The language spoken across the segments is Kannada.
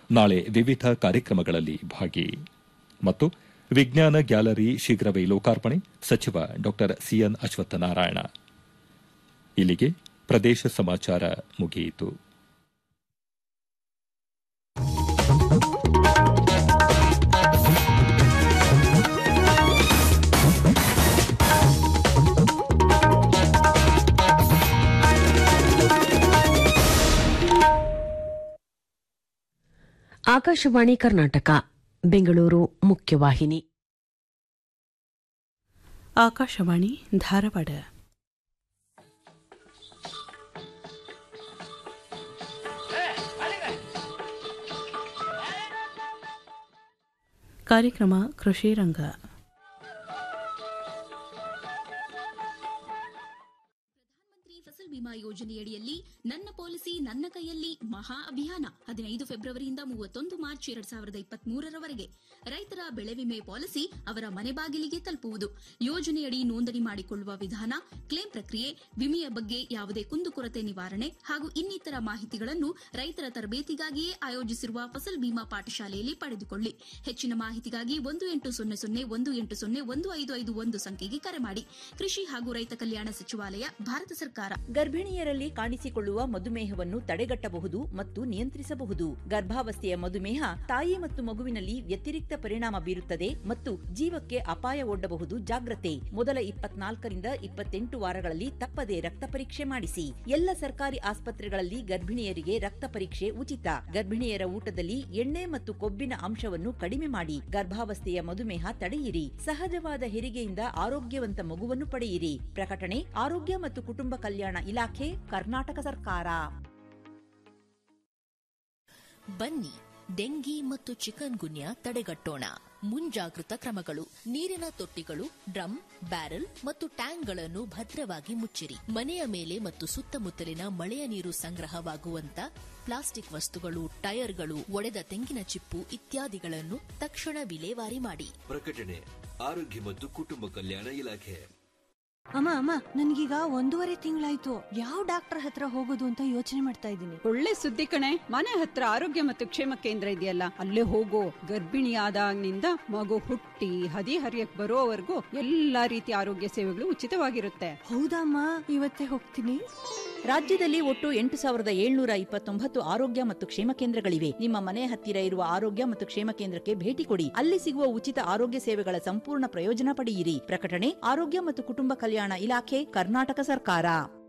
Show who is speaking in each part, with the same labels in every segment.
Speaker 1: ನಾಳೆ ವಿವಿಧ ಕಾರ್ಯಕ್ರಮಗಳಲ್ಲಿ ಭಾಗಿ ಮತ್ತು ವಿಜ್ಞಾನ ಗ್ಯಾಲರಿ ಶೀಘ್ರವೇ ಲೋಕಾರ್ಪಣೆ ಸಚಿವ ಡಾ ಸಿಎನ್ ಅಶ್ವತ್ಥನಾರಾಯಣ ಇಲ್ಲಿಗೆ ಪ್ರದೇಶ ಸಮಾಚಾರ ಮುಗಿಯಿತು
Speaker 2: ಆಕಾಶವಾಣಿ ಕರ್ನಾಟಕ ಬೆಂಗಳೂರು ಮುಖ್ಯವಾಹಿನಿ
Speaker 3: ಆಕಾಶವಾಣಿ ಧಾರವಾಡ ಕಾರ್ಯಕ್ರಮ ಕೃಷಿ ರಂಗ
Speaker 4: ಪ್ರಧಾನಮಂತ್ರಿ ಫಸಲ್ ಬಿಮಾ ಯೋಜನೆಯಡಿಯಲ್ಲಿ ನನ್ನ ಪಾಲಿಸಿ ನನ್ನ ಕೈಯಲ್ಲಿ ಮಹಾ ಅಭಿಯಾನ ಹದಿನೈದು ಫೆಬ್ರವರಿಯಿಂದ ಮೂವತ್ತೊಂದು ಮಾರ್ಚ್ ಎರಡ್ ಸಾವಿರದ ಇಪ್ಪತ್ತ್ ಮೂರರವರೆಗೆ ರೈತರ ಬೆಳೆ ವಿಮೆ ಪಾಲಿಸಿ ಅವರ ಮನೆ ಬಾಗಿಲಿಗೆ ತಲುಪುವುದು ಯೋಜನೆಯಡಿ ನೋಂದಣಿ ಮಾಡಿಕೊಳ್ಳುವ ವಿಧಾನ ಕ್ಲೇಮ್ ಪ್ರಕ್ರಿಯೆ ವಿಮೆಯ ಬಗ್ಗೆ ಯಾವುದೇ ಕುಂದುಕೊರತೆ ನಿವಾರಣೆ ಹಾಗೂ ಇನ್ನಿತರ ಮಾಹಿತಿಗಳನ್ನು ರೈತರ ತರಬೇತಿಗಾಗಿಯೇ ಆಯೋಜಿಸಿರುವ ಫಸಲ್ ಬಿಮಾ ಪಾಠಶಾಲೆಯಲ್ಲಿ ಪಡೆದುಕೊಳ್ಳಿ ಹೆಚ್ಚಿನ ಮಾಹಿತಿಗಾಗಿ ಒಂದು ಎಂಟು ಸೊನ್ನೆ ಸೊನ್ನೆ ಒಂದು ಎಂಟು ಸೊನ್ನೆ ಒಂದು ಐದು ಐದು ಒಂದು ಸಂಖ್ಯೆಗೆ ಕರೆ ಮಾಡಿ ಕೃಷಿ ಹಾಗೂ ರೈತ ಕಲ್ಯಾಣ ಸಚಿವಾಲಯ ಭಾರತ ಸರ್ಕಾರ
Speaker 5: ಗರ್ಭಿಣಿಯರಲ್ಲಿ ಕಾಣಿಸಿಕೊಳ್ಳುವ ಮಧುಮೇಹವನ್ನು ತಡೆಗಟ್ಟಬಹುದು ಮತ್ತು ನಿಯಂತ್ರಿಸಬಹುದು ಗರ್ಭಾವಸ್ಥೆಯ ಮಧುಮೇಹ ತಾಯಿ ಮತ್ತು ಮಗುವಿನಲ್ಲಿ ವ್ಯತಿರಿಕ್ತ ಪರಿಣಾಮ ಬೀರುತ್ತದೆ ಮತ್ತು ಜೀವಕ್ಕೆ ಅಪಾಯ ಒಡ್ಡಬಹುದು ಜಾಗ್ರತೆ ಮೊದಲ ಇಪ್ಪತ್ನಾಲ್ಕರಿಂದ ಇಪ್ಪತ್ತೆಂಟು ವಾರಗಳಲ್ಲಿ ತಪ್ಪದೆ ರಕ್ತ ಪರೀಕ್ಷೆ ಮಾಡಿಸಿ ಎಲ್ಲ ಸರ್ಕಾರಿ ಆಸ್ಪತ್ರೆಗಳಲ್ಲಿ ಗರ್ಭಿಣಿಯರಿಗೆ ರಕ್ತ ಪರೀಕ್ಷೆ ಉಚಿತ ಗರ್ಭಿಣಿಯರ ಊಟದಲ್ಲಿ ಎಣ್ಣೆ ಮತ್ತು ಕೊಬ್ಬಿನ ಅಂಶವನ್ನು ಕಡಿಮೆ ಮಾಡಿ ಗರ್ಭಾವಸ್ಥೆಯ ಮಧುಮೇಹ ತಡೆಯಿರಿ ಸಹಜವಾದ ಹೆರಿಗೆಯಿಂದ ಆರೋಗ್ಯವಂತ ಮಗುವನ್ನು ಪಡೆಯಿರಿ ಪ್ರಕಟಣೆ ಆರೋಗ್ಯ ಮತ್ತು ಕುಟುಂಬ ಕಲ್ಯಾಣ ಇಲಾಖೆ ಕರ್ನಾಟಕ ಸರ್ಕಾರ
Speaker 6: ಬನ್ನಿ ಡೆಂಗಿ ಮತ್ತು ಚಿಕನ್ ಗುನ್ಯಾ ತಡೆಗಟ್ಟೋಣ ಮುಂಜಾಗೃತ ಕ್ರಮಗಳು ನೀರಿನ ತೊಟ್ಟಿಗಳು ಡ್ರಮ್ ಬ್ಯಾರೆಲ್ ಮತ್ತು ಟ್ಯಾಂಕ್ಗಳನ್ನು ಭದ್ರವಾಗಿ ಮುಚ್ಚಿರಿ ಮನೆಯ ಮೇಲೆ ಮತ್ತು ಸುತ್ತಮುತ್ತಲಿನ ಮಳೆಯ ನೀರು ಸಂಗ್ರಹವಾಗುವಂತ ಪ್ಲಾಸ್ಟಿಕ್ ವಸ್ತುಗಳು ಟೈರ್ಗಳು ಒಡೆದ ತೆಂಗಿನ ಚಿಪ್ಪು ಇತ್ಯಾದಿಗಳನ್ನು ತಕ್ಷಣ ವಿಲೇವಾರಿ ಮಾಡಿ
Speaker 7: ಪ್ರಕಟಣೆ ಆರೋಗ್ಯ ಮತ್ತು ಕುಟುಂಬ ಕಲ್ಯಾಣ ಇಲಾಖೆ
Speaker 8: ಅಮ್ಮ ಅಮ್ಮ ನನ್ಗೀಗ ಒಂದೂವರೆ ತಿಂಗಳಾಯ್ತು ಯಾವ ಡಾಕ್ಟರ್ ಹತ್ರ ಹೋಗೋದು ಅಂತ ಯೋಚನೆ ಮಾಡ್ತಾ ಇದ್ದೀನಿ
Speaker 9: ಒಳ್ಳೆ ಸುದ್ದಿ ಕಣೆ ಮನೆ ಹತ್ರ ಆರೋಗ್ಯ ಮತ್ತು ಕ್ಷೇಮ ಕೇಂದ್ರ ಇದೆಯಲ್ಲ ಅಲ್ಲೇ ಹೋಗೋ ಗರ್ಭಿಣಿ ಆದಾಗಿನಿಂದ ಮಗು ಹುಟ್ಟಿ ಹದಿ ಹರಿಯಕ್ ಬರೋವರೆಗೂ ಎಲ್ಲಾ ರೀತಿಯ ಆರೋಗ್ಯ ಸೇವೆಗಳು ಉಚಿತವಾಗಿರುತ್ತೆ
Speaker 8: ಹೌದಮ್ಮ ಇವತ್ತೇ ಹೋಗ್ತೀನಿ
Speaker 5: ರಾಜ್ಯದಲ್ಲಿ ಒಟ್ಟು ಎಂಟು ಸಾವಿರದ ಏಳ್ನೂರ ಇಪ್ಪತ್ತೊಂಬತ್ತು ಆರೋಗ್ಯ ಮತ್ತು ಕ್ಷೇಮ ಕೇಂದ್ರಗಳಿವೆ ನಿಮ್ಮ ಮನೆ ಹತ್ತಿರ ಇರುವ ಆರೋಗ್ಯ ಮತ್ತು ಕ್ಷೇಮ ಕೇಂದ್ರಕ್ಕೆ ಭೇಟಿ ಕೊಡಿ ಅಲ್ಲಿ ಸಿಗುವ ಉಚಿತ ಆರೋಗ್ಯ ಸೇವೆಗಳ ಸಂಪೂರ್ಣ ಪ್ರಯೋಜನ ಪಡೆಯಿರಿ ಪ್ರಕಟಣೆ ಆರೋಗ್ಯ ಮತ್ತು ಕುಟುಂಬ ಕಲ್ಯಾಣ ಇಲಾಖೆ ಕರ್ನಾಟಕ ಸರ್ಕಾರ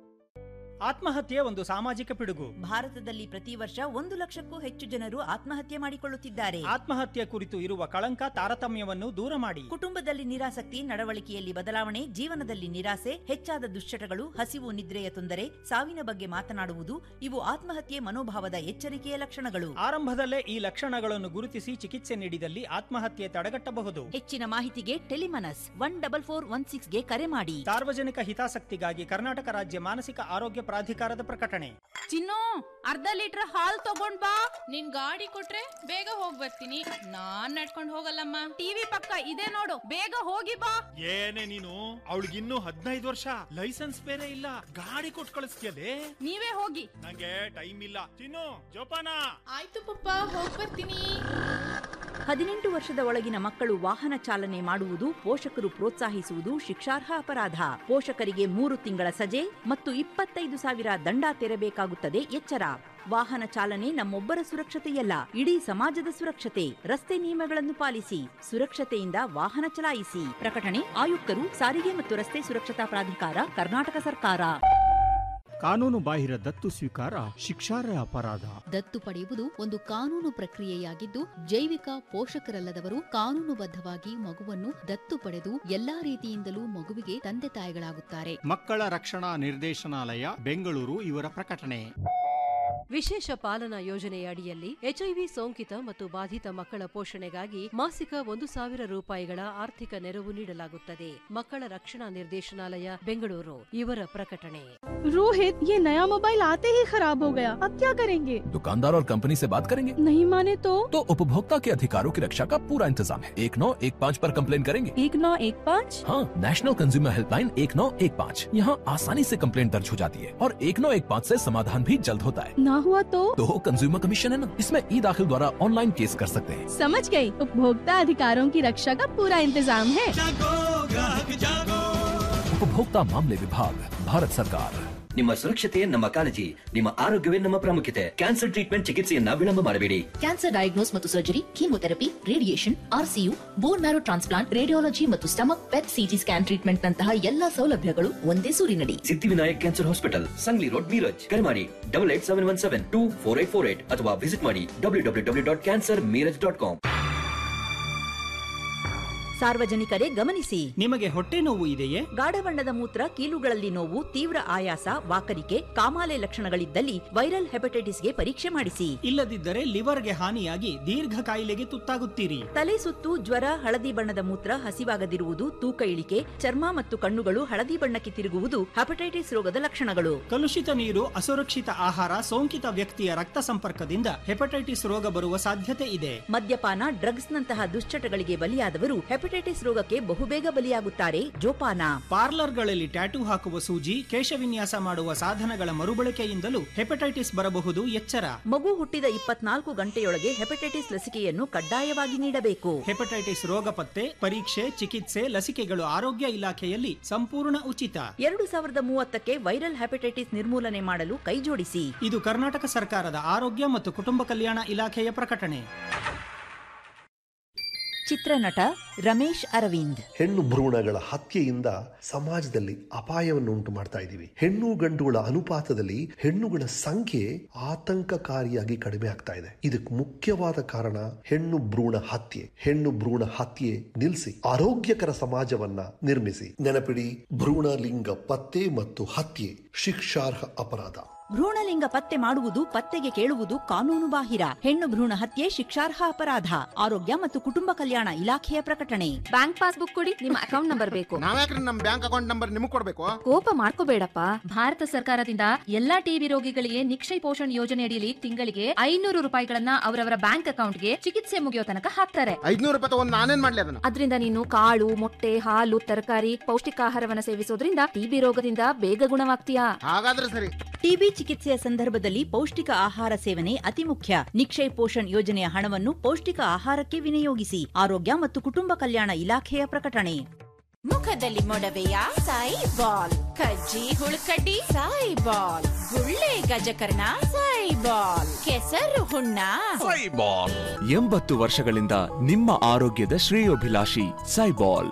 Speaker 10: ಆತ್ಮಹತ್ಯೆ ಒಂದು ಸಾಮಾಜಿಕ ಪಿಡುಗು
Speaker 5: ಭಾರತದಲ್ಲಿ ಪ್ರತಿ ವರ್ಷ ಒಂದು ಲಕ್ಷಕ್ಕೂ ಹೆಚ್ಚು ಜನರು ಆತ್ಮಹತ್ಯೆ ಮಾಡಿಕೊಳ್ಳುತ್ತಿದ್ದಾರೆ
Speaker 10: ಆತ್ಮಹತ್ಯೆ ಕುರಿತು ಇರುವ ಕಳಂಕ ತಾರತಮ್ಯವನ್ನು ದೂರ ಮಾಡಿ
Speaker 5: ಕುಟುಂಬದಲ್ಲಿ ನಿರಾಸಕ್ತಿ ನಡವಳಿಕೆಯಲ್ಲಿ ಬದಲಾವಣೆ ಜೀವನದಲ್ಲಿ ನಿರಾಸೆ ಹೆಚ್ಚಾದ ದುಶ್ಚಟಗಳು ಹಸಿವು ನಿದ್ರೆಯ ತೊಂದರೆ ಸಾವಿನ ಬಗ್ಗೆ ಮಾತನಾಡುವುದು ಇವು ಆತ್ಮಹತ್ಯೆ ಮನೋಭಾವದ ಎಚ್ಚರಿಕೆಯ ಲಕ್ಷಣಗಳು
Speaker 10: ಆರಂಭದಲ್ಲೇ ಈ ಲಕ್ಷಣಗಳನ್ನು ಗುರುತಿಸಿ ಚಿಕಿತ್ಸೆ ನೀಡಿದಲ್ಲಿ ಆತ್ಮಹತ್ಯೆ ತಡೆಗಟ್ಟಬಹುದು
Speaker 5: ಹೆಚ್ಚಿನ ಮಾಹಿತಿಗೆ Tele MANAS one double four one ಸಿಕ್ಸ್ಗೆ ಕರೆ ಮಾಡಿ
Speaker 10: ಸಾರ್ವಜನಿಕ ಹಿತಾಸಕ್ತಿಗಾಗಿ ಕರ್ನಾಟಕ ರಾಜ್ಯ ಮಾನಸಿಕ ಆರೋಗ್ಯ ಪ್ರಾಧಿಕಾರದ ಪ್ರಕಟಣೆ
Speaker 11: ಚಿನ್ನು ಅರ್ಧ ಲೀಟರ್ ಹಾಲ್ ತಗೊಂಡ್ ಬಾ ನಿನ್ ಗಾಡಿ ಕೊಟ್ರೆ ಬೇಗ ಹೋಗ್ ಬರ್ತೀನಿ ನಾನ್ ನಡ್ಕೊಂಡ್ ಹೋಗಲ್ಲಮ್ಮ ಟಿವಿ ಪಕ್ಕ ಇದೆ ನೋಡು ಬೇಗ ಹೋಗಿ ಬಾ
Speaker 12: ಏನೇ ನೀನು ಅವಳಿಗಿನ್ನೂ ಹದಿನೈದು ವರ್ಷ ಲೈಸೆನ್ಸ್ ಬೇರೆ ಇಲ್ಲ ಗಾಡಿ ಕೊಟ್ಟು ಕಳಿಸ್ತೀಯಲೇ
Speaker 11: ನೀವೇ ಹೋಗಿ
Speaker 12: ನಂಗೆ ಟೈಮ್ ಇಲ್ಲ ತಿನ್ನು ಜೋಪಾನ
Speaker 11: ಆಯ್ತು ಪಪ್ಪ ಹೋಗ್ ಬರ್ತೀನಿ
Speaker 5: ಹದಿನೆಂಟು ವರ್ಷದ ಒಳಗಿನ ಮಕ್ಕಳು ವಾಹನ ಚಾಲನೆ ಮಾಡುವುದು ಪೋಷಕರು ಪ್ರೋತ್ಸಾಹಿಸುವುದು ಶಿಕ್ಷಾರ್ಹ ಅಪರಾಧ ಪೋಷಕರಿಗೆ ಮೂರು ತಿಂಗಳ ಸಜೆ ಮತ್ತು ಇಪ್ಪತ್ತೈದು ಸಾವಿರ ದಂಡ ತೆರಬೇಕಾಗುತ್ತದೆ ಎಚ್ಚರ ವಾಹನ ಚಾಲನೆ ನಮ್ಮೊಬ್ಬರ ಸುರಕ್ಷತೆಯಲ್ಲ ಇಡೀ ಸಮಾಜದ ಸುರಕ್ಷತೆ ರಸ್ತೆ ನಿಯಮಗಳನ್ನು ಪಾಲಿಸಿ ಸುರಕ್ಷತೆಯಿಂದ ವಾಹನ ಚಲಾಯಿಸಿ ಪ್ರಕಟಣೆ ಆಯುಕ್ತರು ಸಾರಿಗೆ ಮತ್ತು ರಸ್ತೆ ಸುರಕ್ಷತಾ ಪ್ರಾಧಿಕಾರ ಕರ್ನಾಟಕ ಸರ್ಕಾರ
Speaker 13: ಕಾನೂನು ಬಾಹಿರ ದತ್ತು ಸ್ವೀಕಾರ ಶಿಕ್ಷಾರ್ಹ ಅಪರಾಧ
Speaker 14: ದತ್ತು ಪಡೆಯುವುದು ಒಂದು ಕಾನೂನು ಪ್ರಕ್ರಿಯೆಯಾಗಿದ್ದು ಜೈವಿಕ ಪೋಷಕರಲ್ಲದವರು ಕಾನೂನುಬದ್ಧವಾಗಿ ಮಗುವನ್ನು ದತ್ತು ಪಡೆದು ಎಲ್ಲಾ ರೀತಿಯಿಂದಲೂ ಮಗುವಿಗೆ ತಂದೆ ತಾಯಿಗಳಾಗುತ್ತಾರೆ
Speaker 13: ಮಕ್ಕಳ ರಕ್ಷಣಾ ನಿರ್ದೇಶನಾಲಯ ಬೆಂಗಳೂರು ಇವರ ಪ್ರಕಟಣೆ
Speaker 15: ವಿಶೇಷ ಪಾಲನಾ ಯೋಜನೆಯ ಅಡಿಯಲ್ಲಿ ಎಚ್ಐವಿ ಸೋಂಕಿತ ಮತ್ತು ಬಾಧಿತ ಮಕ್ಕಳ ಪೋಷಣೆಗಾಗಿ ಮಾಸಿಕ ಒಂದು ಸಾವಿರ ರೂಪಾಯಿಗಳ ಆರ್ಥಿಕ ನೆರವು ನೀಡಲಾಗುತ್ತದೆ ಮಕ್ಕಳ ರಕ್ಷಣಾ ನಿರ್ದೇಶನಾಲಯ ಬೆಂಗಳೂರು ಇವರ ಪ್ರಕಟಣೆ
Speaker 16: रोहित ये नया मोबाइल आते ही खराब हो गया अब क्या करेंगे
Speaker 17: दुकानदार और कंपनी से बात करेंगे
Speaker 16: नहीं माने तो
Speaker 17: तो उपभोक्ता के अधिकारों की रक्षा का पूरा इंतजाम है एक नौ एक पाँच पर कंप्लेन करेंगे
Speaker 16: एक नौ एक पाँच
Speaker 17: हाँ नेशनल कंज्यूमर हेल्पलाइन एक नौ एक पाँच यहाँ आसानी से कंप्लेन दर्ज हो जाती है और एक नौ एक पाँच ऐसी समाधान भी जल्द होता है
Speaker 16: ना हुआ तो
Speaker 17: तो कंज्यूमर कमीशन है ना इसमें ई दाखिल द्वारा ऑनलाइन केस कर सकते हैं
Speaker 16: समझ गई उपभोक्ता अधिकारों की रक्षा का पूरा इंतजाम है
Speaker 17: उपभोक्ता मामले विभाग भारत सरकार
Speaker 18: ನಿಮ್ಮ ಸುರಕ್ಷತೆ ನಮ್ಮ ಕಾಳಜಿ ನಿಮ್ಮ ಆರೋಗ್ಯವೇ ನಮ್ಮ ಪ್ರಾಮುಖ್ಯತೆ ಕ್ಯಾನ್ಸರ್ ಟ್ರೀಟ್ಮೆಂಟ್ ಚಿಕಿತ್ಸೆಯನ್ನ ವಿಳಂಬ ಮಾಡಬೇಡಿ
Speaker 6: ಕ್ಯಾನ್ಸರ್ ಡಯಾಗ್ನೋಸ್ ಮತ್ತು surgery chemotherapy radiation RCU bone marrow transplant radiology ಮತ್ತು stomach PET CT scan treatment ನಂತಹ ಎಲ್ಲಾ ಸೌಲಭ್ಯಗಳು ಒಂದೇ ಸೂರಿನಡಿ
Speaker 18: Siddhivinayak cancer hospital Sangli road Miraj ಕರೆ ಮಾಡಿ double eight seven one seven two four eight four eight ಅಥವಾ ವಿಸಿಟ್ ಮಾಡಿ W W W dot cancer Miraj dot com
Speaker 5: ಸಾರ್ವಜನಿಕರೇ ಗಮನಿಸಿ
Speaker 10: ನಿಮಗೆ ಹೊಟ್ಟೆ ನೋವು ಇದೆಯೇ
Speaker 5: ಗಾಢ ಬಣ್ಣದ ಮೂತ್ರ ಕೀಲುಗಳಲ್ಲಿ ನೋವು ತೀವ್ರ ಆಯಾಸ ವಾಕರಿಕೆ ಕಾಮಾಲೆ ಲಕ್ಷಣಗಳಿದ್ದಲ್ಲಿ ವೈರಲ್ ಹೆಪಟೈಟಿಸ್ಗೆ ಪರೀಕ್ಷೆ ಮಾಡಿಸಿ
Speaker 10: ಇಲ್ಲದಿದ್ದರೆ ಲಿವರ್ಗೆ ಹಾನಿಯಾಗಿ ದೀರ್ಘ ಕಾಯಿಲೆಗೆ ತುತ್ತಾಗುತ್ತೀರಿ
Speaker 5: ತಲೆ ಸುತ್ತು ಜ್ವರ ಹಳದಿ ಬಣ್ಣದ ಮೂತ್ರ ಹಸಿವಾಗದಿರುವುದು ತೂಕ ಇಳಿಕೆ ಚರ್ಮ ಮತ್ತು ಕಣ್ಣುಗಳು ಹಳದಿ ಬಣ್ಣಕ್ಕೆ ತಿರುಗುವುದು ಹೆಪಟೈಟಿಸ್ ರೋಗದ ಲಕ್ಷಣಗಳು
Speaker 10: ಕಲುಷಿತ ನೀರು ಅಸುರಕ್ಷಿತ ಆಹಾರ ಸೋಂಕಿತ ವ್ಯಕ್ತಿಯ ರಕ್ತ ಸಂಪರ್ಕದಿಂದ ಹೆಪಟೈಟಿಸ್ ರೋಗ ಬರುವ ಸಾಧ್ಯತೆ ಇದೆ
Speaker 5: ಮದ್ಯಪಾನ ಡ್ರಗ್ಸ್ ನಂತಹ ದುಶ್ಚಟಗಳಿಗೆ ಬಲಿಯಾದವರು ಹೆಪಟೈಟಿಸ್ ರೋಗಕ್ಕೆ ಬಹುಬೇಗ ಬಲಿಯಾಗುತ್ತಾರೆ ಜೋಪಾನ
Speaker 10: ಪಾರ್ಲರ್ಗಳಲ್ಲಿ ಟ್ಯಾಟೂ ಹಾಕುವ ಸೂಜಿ ಕೇಶವಿನ್ಯಾಸ ಮಾಡುವ ಸಾಧನಗಳ ಮರುಬಳಕೆಯಿಂದಲೂ ಹೆಪಟೈಟಿಸ್ ಬರಬಹುದು ಎಚ್ಚರ
Speaker 5: ಮಗು ಹುಟ್ಟಿದ ಇಪ್ಪತ್ನಾಲ್ಕು ಗಂಟೆಯೊಳಗೆ ಹೆಪಟೈಟಿಸ್ ಲಸಿಕೆಯನ್ನು ಕಡ್ಡಾಯವಾಗಿ ನೀಡಬೇಕು
Speaker 10: ಹೆಪಟೈಟಿಸ್ ರೋಗ ಪತ್ತೆ ಪರೀಕ್ಷೆ ಚಿಕಿತ್ಸೆ ಲಸಿಕೆಗಳು ಆರೋಗ್ಯ ಇಲಾಖೆಯಲ್ಲಿ ಸಂಪೂರ್ಣ ಉಚಿತ
Speaker 5: ಎರಡು ಸಾವಿರದ ಮೂವತ್ತಕ್ಕೆ ವೈರಲ್ ಹೆಪಟೈಟಿಸ್ ನಿರ್ಮೂಲನೆ ಮಾಡಲು ಕೈಜೋಡಿಸಿ
Speaker 10: ಇದು ಕರ್ನಾಟಕ ಸರ್ಕಾರದ ಆರೋಗ್ಯ ಮತ್ತು ಕುಟುಂಬ ಕಲ್ಯಾಣ ಇಲಾಖೆಯ ಪ್ರಕಟಣೆ
Speaker 5: ಚಿತ್ರನಟ ರಮೇಶ್ ಅರವಿಂದ್
Speaker 19: ಹೆಣ್ಣು ಭ್ರೂಣಗಳ ಹತ್ಯೆಯಿಂದ ಸಮಾಜದಲ್ಲಿ ಅಪಾಯವನ್ನು ಉಂಟು ಮಾಡ್ತಾ ಇದ್ದೀವಿ ಹೆಣ್ಣು ಗಂಡುಗಳ ಅನುಪಾತದಲ್ಲಿ ಹೆಣ್ಣುಗಳ ಸಂಖ್ಯೆ ಆತಂಕಕಾರಿಯಾಗಿ ಕಡಿಮೆ ಆಗ್ತಾ ಇದೆ ಇದಕ್ಕೆ ಮುಖ್ಯವಾದ ಕಾರಣ ಹೆಣ್ಣು ಭ್ರೂಣ ಹತ್ಯೆ ಹೆಣ್ಣು ಭ್ರೂಣ ಹತ್ಯೆ ನಿಲ್ಲಿಸಿ ಆರೋಗ್ಯಕರ ಸಮಾಜವನ್ನ ನಿರ್ಮಿಸಿ ನೆನಪಿಡಿ ಭ್ರೂಣ ಲಿಂಗ ಪತ್ತೆ ಮತ್ತು ಹತ್ಯೆ ಶಿಕ್ಷಾರ್ಹ ಅಪರಾಧ
Speaker 5: ಭ್ರೂಣಲಿಂಗ ಪತ್ತೆ ಮಾಡುವುದು ಪತ್ತೆಗೆ ಕೇಳುವುದು ಕಾನೂನು ಬಾಹಿರ ಹೆಣ್ಣು ಭ್ರೂಣ ಹತ್ಯೆ ಶಿಕ್ಷಾರ್ಹ ಅಪರಾಧ ಆರೋಗ್ಯ ಮತ್ತು ಕುಟುಂಬ ಕಲ್ಯಾಣ ಇಲಾಖೆಯ ಪ್ರಕಟಣೆ
Speaker 20: ಬ್ಯಾಂಕ್ ಪಾಸ್ಬುಕ್ ಕೊಡಿ ನಿಮ್ಮ ಅಕೌಂಟ್ ನಂಬರ್ ಬೇಕು
Speaker 21: ನಾವ್ಯಾಕ್ರಿ ನಮ್ ಬ್ಯಾಂಕ್ ಅಕೌಂಟ್ ನಂಬರ್ ನಿಮಗ್ ಕೊಡ್ಬೇಕು
Speaker 20: ಕೋಪ ಮಾಡ್ಕೋಬೇಡಪ್ಪ ಭಾರತ ಸರ್ಕಾರದಿಂದ ಎಲ್ಲಾ ಟಿಬಿ ರೋಗಿಗಳಿಗೆ ನಿಕ್ಷಯ ಪೋಷಣ್ ಯೋಜನೆ ಅಡಿಯಲ್ಲಿ ತಿಂಗಳಿಗೆ ಐನೂರು ರೂಪಾಯಿಗಳನ್ನ ಅವರವರ ಬ್ಯಾಂಕ್ ಅಕೌಂಟ್ಗೆ ಚಿಕಿತ್ಸೆ ಮುಗಿಯೋ ತನಕ ಹಾಕ್ತಾರೆ
Speaker 21: ಐದ್ನೂರು ರೂಪಾಯಿ ತಗೊಂಡ್ ನಾನೇನ್ ಮಾಡ್ಲಿ ಅದನ್ನ
Speaker 20: ಅದರಿಂದ ನೀನು ಕಾಳು ಮೊಟ್ಟೆ ಹಾಲು ತರಕಾರಿ ಪೌಷ್ಟಿಕಾಹಾರವನ್ನ ಸೇವಿಸೋದ್ರಿಂದ ಟಿಬಿ ರೋಗದಿಂದ ಬೇಗ ಗುಣವಾಗ್ತೀಯಾ
Speaker 21: ಹಾಗಾದ್ರೆ ಸರಿ
Speaker 5: ಟಿಬಿ ಚಿಕಿತ್ಸೆಯ ಸಂದರ್ಭದಲ್ಲಿ ಪೌಷ್ಟಿಕ ಆಹಾರ ಸೇವನೆ ಅತಿ ಮುಖ್ಯ ನಿಕ್ಷಯ್ ಪೋಷಣ್ ಯೋಜನೆಯ ಹಣವನ್ನು ಪೌಷ್ಟಿಕ ಆಹಾರಕ್ಕೆ ವಿನಿಯೋಗಿಸಿ ಆರೋಗ್ಯ ಮತ್ತು ಕುಟುಂಬ ಕಲ್ಯಾಣ ಇಲಾಖೆಯ ಪ್ರಕಟಣೆ
Speaker 22: ಮುಖದಲ್ಲಿ ಮೊಡವೆಯ ಸಾಯಿ ಬಾಲ್ ಕಜ್ಜಿ ಹುಳುಕಡ್ಡಿ ಸಾಯಿ ಬಾಲ್ ಗುಳ್ಳೆ ಗಜಕರ್ಣ ಸಾಯಿ ಬಾಲ್ ಕೆಸರು ಹುಣ್ಣ
Speaker 23: ಸೈಬಾಲ್ ಎಂಬತ್ತು ವರ್ಷಗಳಿಂದ ನಿಮ್ಮ ಆರೋಗ್ಯದ ಶ್ರೇಯೋಭಿಲಾಷಿ ಸೈಬಾಲ್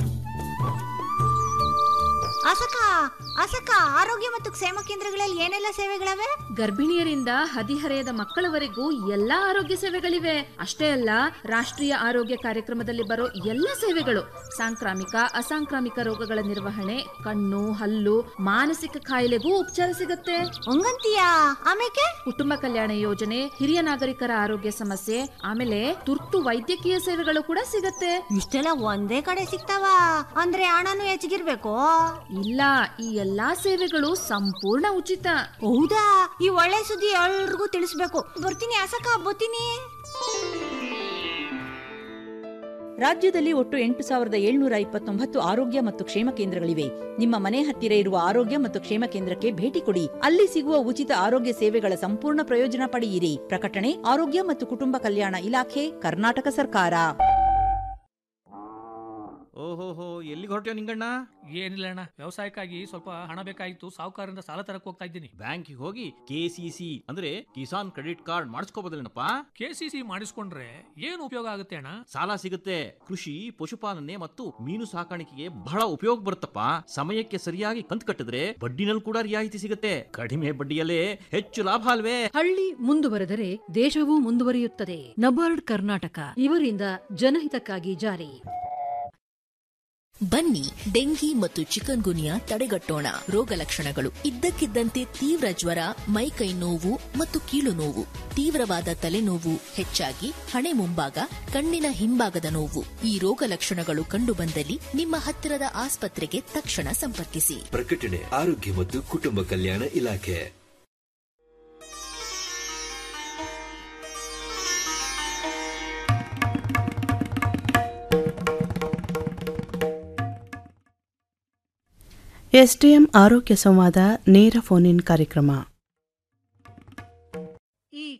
Speaker 8: ಅಸಕ ಅಸಕ ಆರೋಗ್ಯ ಮತ್ತು ಕ್ಷೇಮ ಕೇಂದ್ರಗಳಲ್ಲಿ ಏನೆಲ್ಲ ಸೇವೆಗಳವೆ
Speaker 11: ಗರ್ಭಿಣಿಯರಿಂದ ಹದಿಹರೆಯದ ಮಕ್ಕಳವರೆಗೂ ಎಲ್ಲಾ ಆರೋಗ್ಯ ಸೇವೆಗಳಿವೆ ಅಷ್ಟೇ ಅಲ್ಲ ರಾಷ್ಟ್ರೀಯ ಆರೋಗ್ಯ ಕಾರ್ಯಕ್ರಮದಲ್ಲಿ ಬರೋ ಎಲ್ಲ ಸೇವೆಗಳು ಸಾಂಕ್ರಾಮಿಕ ಅಸಾಂಕ್ರಾಮಿಕ ರೋಗಗಳ ನಿರ್ವಹಣೆ ಕಣ್ಣು ಹಲ್ಲು ಮಾನಸಿಕ ಕಾಯಿಲೆಗೂ ಉಪಚಾರ ಸಿಗುತ್ತೆ
Speaker 8: ಹಂಗಂತೀಯಾ ಆಮೇಲೆ
Speaker 11: ಕುಟುಂಬ ಕಲ್ಯಾಣ ಯೋಜನೆ ಹಿರಿಯ ನಾಗರಿಕರ ಆರೋಗ್ಯ ಸಮಸ್ಯೆ ಆಮೇಲೆ ತುರ್ತು ವೈದ್ಯಕೀಯ ಸೇವೆಗಳು ಕೂಡ ಸಿಗತ್ತೆ
Speaker 8: ಇಷ್ಟೆಲ್ಲ ಒಂದೇ ಕಡೆ ಸಿಗ್ತಾವ ಅಂದ್ರೆ ಹಣನು ಹೆಚ್ಚಿಗಿರ್ಬೇಕು
Speaker 11: ಇಲ್ಲ ಈ ಎಲ್ಲಾ ಸೇವೆಗಳು ಸಂಪೂರ್ಣ ಉಚಿತ
Speaker 8: ಹೌದಾ ಈ ಒಳ್ಳೆ ಸುದ್ದಿ ಎಲ್ರಿಗೂ ತಿಳಿಸ್ಬೇಕು ಬರ್ತೀನಿ ಅಸಕ ಬರ್ತೀನಿ
Speaker 5: ರಾಜ್ಯದಲ್ಲಿ ಒಟ್ಟು ಎಂಟು ಸಾವಿರದ ಏಳ್ನೂರ ಇಪ್ಪತ್ತೊಂಬತ್ತು ಆರೋಗ್ಯ ಮತ್ತು ಕ್ಷೇಮ ಕೇಂದ್ರಗಳಿವೆ ನಿಮ್ಮ ಮನೆ ಹತ್ತಿರ ಇರುವ ಆರೋಗ್ಯ ಮತ್ತು ಕ್ಷೇಮ ಕೇಂದ್ರಕ್ಕೆ ಭೇಟಿ ಕೊಡಿ ಅಲ್ಲಿ ಸಿಗುವ ಉಚಿತ ಆರೋಗ್ಯ ಸೇವೆಗಳ ಸಂಪೂರ್ಣ ಪ್ರಯೋಜನ ಪಡೆಯಿರಿ ಪ್ರಕಟಣೆ ಆರೋಗ್ಯ ಮತ್ತು ಕುಟುಂಬ ಕಲ್ಯಾಣ ಇಲಾಖೆ ಕರ್ನಾಟಕ ಸರ್ಕಾರ
Speaker 24: ಓಹೋಹೋ ಎಲ್ಲಿಗೆ ಹೊರಟ್ಯೋ ನಿಂಗಣ್ಣ ಏನಿಲ್ಲ ಅಣ್ಣ ವ್ಯವಸಾಯಕ್ಕಾಗಿ ಸ್ವಲ್ಪ ಹಣ ಬೇಕಾಗಿತ್ತು ಸಾಹುಕಾರರಿಂದ ಸಾಲ ತರಕ್ ಹೋಗ್ತಾ ಇದ್ದೀನಿ ಬ್ಯಾಂಕಿಗೆ ಹೋಗಿ ಕೆ ಸಿ ಸಿ ಅಂದ್ರೆ ಕಿಸಾನ್ ಕ್ರೆಡಿಟ್ ಕಾರ್ಡ್ ಮಾಡಿಸ್ಕೋಬೋದಲ್ಲೇನಪ್ಪ ಕೆ ಸಿ ಸಿ ಮಾಡಿಸ್ಕೊಂಡ್ರೆ ಏನು ಉಪಯೋಗ ಆಗುತ್ತೆ ಅಣ್ಣ ಸಾಲ ಸಿಗುತ್ತೆ ಕೃಷಿ ಪಶುಪಾಲನೆ ಮತ್ತು ಮೀನು ಸಾಕಾಣಿಕೆಗೆ ಬಹಳ ಉಪಯೋಗ ಬರುತ್ತಪ್ಪ ಸಮಯಕ್ಕೆ ಸರಿಯಾಗಿ ಕಂತು ಕಟ್ಟಿದ್ರೆ ಬಡ್ಡಿನಲ್ಲಿ ಕೂಡ ರಿಯಾಯಿತಿ ಸಿಗುತ್ತೆ ಕಡಿಮೆ ಬಡ್ಡಿಯಲ್ಲೇ ಹೆಚ್ಚು ಲಾಭ ಅಲ್ವೇ
Speaker 15: ಹಳ್ಳಿ ಮುಂದುವರೆದರೆ ದೇಶವೂ ಮುಂದುವರಿಯುತ್ತದೆ ನಬಾರ್ಡ್ ಕರ್ನಾಟಕ ಇವರಿಂದ ಜನಹಿತಕ್ಕಾಗಿ ಜಾರಿ
Speaker 6: ಬನ್ನಿ ಡೆಂಗಿ ಮತ್ತು ಚಿಕನ್ ಗುನಿಯಾ ತಡೆಗಟ್ಟೋಣ ರೋಗ ಲಕ್ಷಣಗಳು ಇದ್ದಕ್ಕಿದ್ದಂತೆ ತೀವ್ರ ಜ್ವರ ಮೈಕೈ ನೋವು ಮತ್ತು ಕೀಲು ನೋವು ತೀವ್ರವಾದ ತಲೆನೋವು ಹೆಚ್ಚಾಗಿ ಹಣೆ ಮುಂಭಾಗ ಕಣ್ಣಿನ ಹಿಂಭಾಗದ ನೋವು ಈ ರೋಗ ಲಕ್ಷಣಗಳು ಕಂಡುಬಂದಲ್ಲಿ ನಿಮ್ಮ ಹತ್ತಿರದ ಆಸ್ಪತ್ರೆಗೆ ತಕ್ಷಣ ಸಂಪರ್ಕಿಸಿ
Speaker 7: ಪ್ರಕಟಣೆ ಆರೋಗ್ಯ ಮತ್ತು ಕುಟುಂಬ ಕಲ್ಯಾಣ ಇಲಾಖೆ
Speaker 3: ಎಸ್ಡಿಎಂ ಆರೋಗ್ಯ ಸಂವಾದ ನೇರ ಫೋನ್ ಇನ್ ಕಾರ್ಯಕ್ರಮ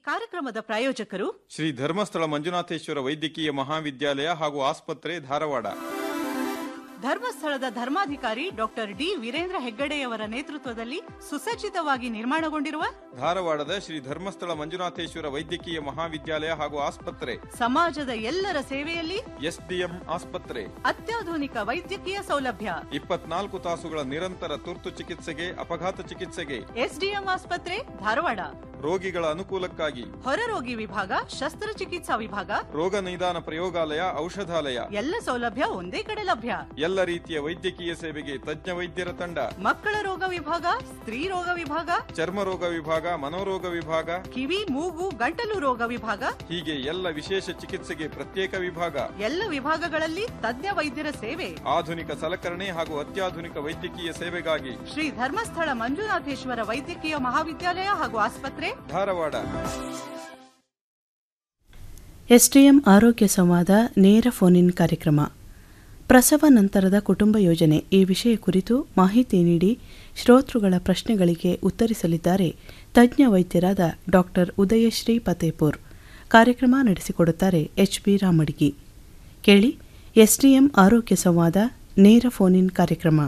Speaker 1: ಕಾರ್ಯಕ್ರಮದ ಪ್ರಾಯೋಜಕರು
Speaker 2: ಶ್ರೀ ಧರ್ಮಸ್ಥಳ ಮಂಜುನಾಥೇಶ್ವರ ವೈದ್ಯಕೀಯ ಮಹಾವಿದ್ಯಾಲಯ ಹಾಗೂ ಆಸ್ಪತ್ರೆ ಧಾರವಾಡ
Speaker 1: ಧರ್ಮಸ್ಥಳದ ಧರ್ಮಾಧಿಕಾರಿ ಡಾಕ್ಟರ್ ಡಿ ವೀರೇಂದ್ರ ಹೆಗ್ಗಡೆಯವರ ನೇತೃತ್ವದಲ್ಲಿ ಸುಸಜ್ಜಿತವಾಗಿ ನಿರ್ಮಾಣಗೊಂಡಿರುವ
Speaker 2: ಧಾರವಾಡದ ಶ್ರೀ ಧರ್ಮಸ್ಥಳ ಮಂಜುನಾಥೇಶ್ವರ ವೈದ್ಯಕೀಯ ಮಹಾವಿದ್ಯಾಲಯ ಹಾಗೂ ಆಸ್ಪತ್ರೆ
Speaker 1: ಸಮಾಜದ ಎಲ್ಲರ ಸೇವೆಯಲ್ಲಿ
Speaker 2: ಎಸ್ಡಿಎಂ ಆಸ್ಪತ್ರೆ
Speaker 1: ಅತ್ಯಾಧುನಿಕ ವೈದ್ಯಕೀಯ ಸೌಲಭ್ಯ
Speaker 2: ಇಪ್ಪತ್ನಾಲ್ಕು ತಾಸುಗಳ ನಿರಂತರ ತುರ್ತು ಚಿಕಿತ್ಸೆಗೆ ಅಪಘಾತ ಚಿಕಿತ್ಸೆಗೆ
Speaker 1: ಎಸ್ಡಿಎಂ ಆಸ್ಪತ್ರೆ ಧಾರವಾಡ
Speaker 2: ರೋಗಿಗಳ ಅನುಕೂಲಕ್ಕಾಗಿ
Speaker 1: ಹೊರರೋಗಿ ವಿಭಾಗ ಶಸ್ತ್ರಚಿಕಿತ್ಸಾ ವಿಭಾಗ
Speaker 2: ರೋಗ ನಿದಾನ ಪ್ರಯೋಗಾಲಯ ಔಷಧಾಲಯ
Speaker 1: ಎಲ್ಲ ಸೌಲಭ್ಯ ಒಂದೇ ಕಡೆ ಲಭ್ಯ
Speaker 2: ಎಲ್ಲ ರೀತಿಯ ವೈದ್ಯಕೀಯ ಸೇವೆಗೆ ತಜ್ಞ ವೈದ್ಯರ ತಂಡ
Speaker 1: ಮಕ್ಕಳ ರೋಗ ವಿಭಾಗ ಸ್ತ್ರೀ ರೋಗ ವಿಭಾಗ
Speaker 2: ಚರ್ಮ ರೋಗ ವಿಭಾಗ ಮನೋರೋಗ ವಿಭಾಗ
Speaker 1: ಕಿವಿ ಮೂಗು ಗಂಟಲು ರೋಗ ವಿಭಾಗ
Speaker 2: ಹೀಗೆ ಎಲ್ಲ ವಿಶೇಷ ಚಿಕಿತ್ಸೆಗೆ ಪ್ರತ್ಯೇಕ ವಿಭಾಗ
Speaker 1: ಎಲ್ಲ ವಿಭಾಗಗಳಲ್ಲಿ ತಜ್ಞ ವೈದ್ಯರ ಸೇವೆ
Speaker 2: ಆಧುನಿಕ ಸಲಕರಣೆ ಹಾಗೂ ಅತ್ಯಾಧುನಿಕ ವೈದ್ಯಕೀಯ ಸೇವೆಗಾಗಿ
Speaker 1: ಶ್ರೀ ಧರ್ಮಸ್ಥಳ ಮಂಜುನಾಥೇಶ್ವರ ವೈದ್ಯಕೀಯ ಮಹಾವಿದ್ಯಾಲಯ ಹಾಗೂ ಆಸ್ಪತ್ರೆ
Speaker 2: ಧಾರವಾಡ
Speaker 3: ಎಸ್ಡಿಎಂ ಆರೋಗ್ಯ ಸಂವಾದ ನೇರ ಫೋನ್ ಇನ್ ಕಾರ್ಯಕ್ರಮ ಪ್ರಸವ ನಂತರದ ಕುಟುಂಬ ಯೋಜನೆ ಈ ವಿಷಯ ಕುರಿತು ಮಾಹಿತಿ ನೀಡಿ ಶ್ರೋತೃಗಳ ಪ್ರಶ್ನೆಗಳಿಗೆ ಉತ್ತರಿಸಲಿದ್ದಾರೆ ತಜ್ಞ ವೈದ್ಯರಾದ ಡಾಕ್ಟರ್ ಉದಯಶ್ರೀ ಫತೇಪುರ್ ಕಾರ್ಯಕ್ರಮ ನಡೆಸಿಕೊಡುತ್ತಾರೆ ಎಚ್ ಬಿ ರಾಮಡ್ಗಿ ಕೇಳಿ ಎಸ್ಡಿಎಂ ಆರೋಗ್ಯ ಸಂವಾದ ನೇರ ಫೋನ್ ಇನ್ ಕಾರ್ಯಕ್ರಮ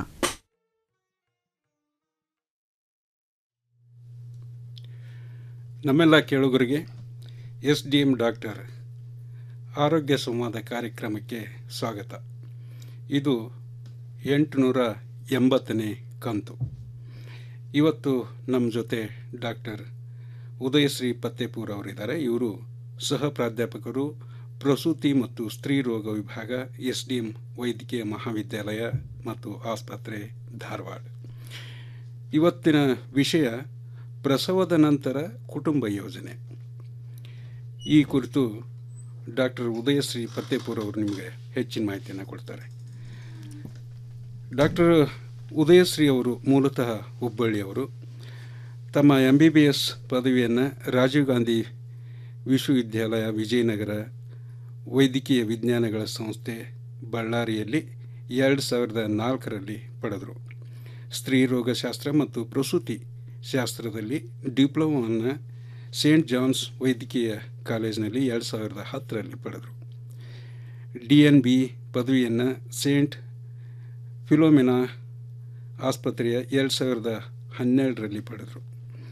Speaker 4: ನಮ್ಮೆಲ್ಲ ಕೇಳುಗರಿಗೆ ಎಸ್ ಡಿ ಎಂ ಡಾಕ್ಟರ್ ಆರೋಗ್ಯ ಸಂವಾದ ಕಾರ್ಯಕ್ರಮಕ್ಕೆ ಸ್ವಾಗತ ಇದು ಎಂಟುನೂರ ಎಂಬತ್ತನೇ ಕಂತು ಇವತ್ತು ನಮ್ಮ ಜೊತೆ ಡಾಕ್ಟರ್ ಉದಯಶ್ರೀ ಪತ್ತೇಪೂರ್ ಅವರಿದ್ದಾರೆ ಇವರು ಸಹ ಪ್ರಾಧ್ಯಾಪಕರು ಪ್ರಸೂತಿ ಮತ್ತು ಸ್ತ್ರೀ ರೋಗ ವಿಭಾಗ ಎಸ್ ಡಿ ಎಂ ವೈದ್ಯಕೀಯ ಮಹಾವಿದ್ಯಾಲಯ ಮತ್ತು ಆಸ್ಪತ್ರೆ ಧಾರವಾಡ ಇವತ್ತಿನ ವಿಷಯ ಪ್ರಸವದ ನಂತರ ಕುಟುಂಬ ಯೋಜನೆ ಈ ಕುರಿತು ಡಾಕ್ಟರ್ ಉದಯಶ್ರೀ ಫತ್ತೇಪುರ್ ಅವರು ನಿಮಗೆ ಹೆಚ್ಚಿನ ಮಾಹಿತಿಯನ್ನು ಕೊಡ್ತಾರೆ ಡಾಕ್ಟರ್ ಉದಯಶ್ರೀ ಅವರು ಮೂಲತಃ ಹುಬ್ಬಳ್ಳಿಯವರು ತಮ್ಮ ಎಂ ಬಿ ಬಿ ಎಸ್ ಪದವಿಯನ್ನು ರಾಜೀವ್ ಗಾಂಧಿ ವಿಶ್ವವಿದ್ಯಾಲಯ ವಿಜಯನಗರ ವೈದ್ಯಕೀಯ ವಿಜ್ಞಾನಗಳ ಸಂಸ್ಥೆ ಬಳ್ಳಾರಿಯಲ್ಲಿ ಎರಡು ಸಾವಿರದ ನಾಲ್ಕರಲ್ಲಿ ಪಡೆದರು ಸ್ತ್ರೀ ರೋಗಶಾಸ್ತ್ರ ಮತ್ತು ಪ್ರಸೂತಿ ಶಾಸ್ತ್ರದಲ್ಲಿ ಡಿಪ್ಲೊಮವನ್ನು ಸೇಂಟ್ ಜಾನ್ಸ್ ವೈದ್ಯಕೀಯ ಕಾಲೇಜಿನಲ್ಲಿ ಎರಡು ಸಾವಿರದ ಹತ್ತರಲ್ಲಿ ಪಡೆದರು ಡಿ ಎನ್ ಬಿ ಪದವಿಯನ್ನು ಸೇಂಟ್ ಫಿಲೋಮಿನಾ ಆಸ್ಪತ್ರೆಯ ಎರಡು ಸಾವಿರದ ಹನ್ನೆರಡರಲ್ಲಿ ಪಡೆದರು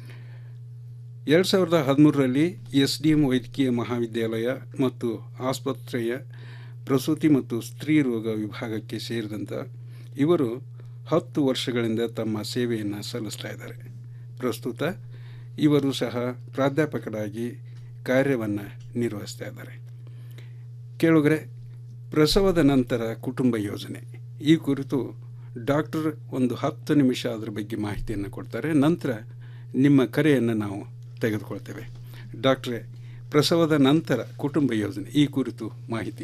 Speaker 4: ಎರಡು ಸಾವಿರದ ಹದಿಮೂರರಲ್ಲಿ ಎಸ್ ಡಿ ಎಂ ವೈದ್ಯಕೀಯ ಮಹಾವಿದ್ಯಾಲಯ ಮತ್ತು ಆಸ್ಪತ್ರೆಯ ಪ್ರಸೂತಿ ಮತ್ತು ಸ್ತ್ರೀ ರೋಗ ವಿಭಾಗಕ್ಕೆ ಸೇರಿದಂಥ ಇವರು ಹತ್ತು ವರ್ಷಗಳಿಂದ ತಮ್ಮ ಸೇವೆಯನ್ನು ಸಲ್ಲಿಸ್ತಾ ಇದ್ದಾರೆ ಪ್ರಸ್ತುತ ಇವರು ಸಹ ಪ್ರಾಧ್ಯಾಪಕರಾಗಿ ಕಾರ್ಯವನ್ನು ನಿರ್ವಹಿಸ್ತಾ ಇದ್ದಾರೆ ಕೇಳುಗರೆ ಪ್ರಸವದ ನಂತರ ಕುಟುಂಬ ಯೋಜನೆ ಈ ಕುರಿತು ಡಾಕ್ಟರ್ ಒಂದು ಹತ್ತು ನಿಮಿಷ ಅದರ ಬಗ್ಗೆ ಮಾಹಿತಿಯನ್ನು ಕೊಡ್ತಾರೆ ನಂತರ ನಿಮ್ಮ ಕರೆಯನ್ನು ನಾವು ತೆಗೆದುಕೊಳ್ತೇವೆ ಡಾಕ್ಟ್ರೇ ಪ್ರಸವದ ನಂತರ ಕುಟುಂಬ ಯೋಜನೆ ಈ ಕುರಿತು ಮಾಹಿತಿ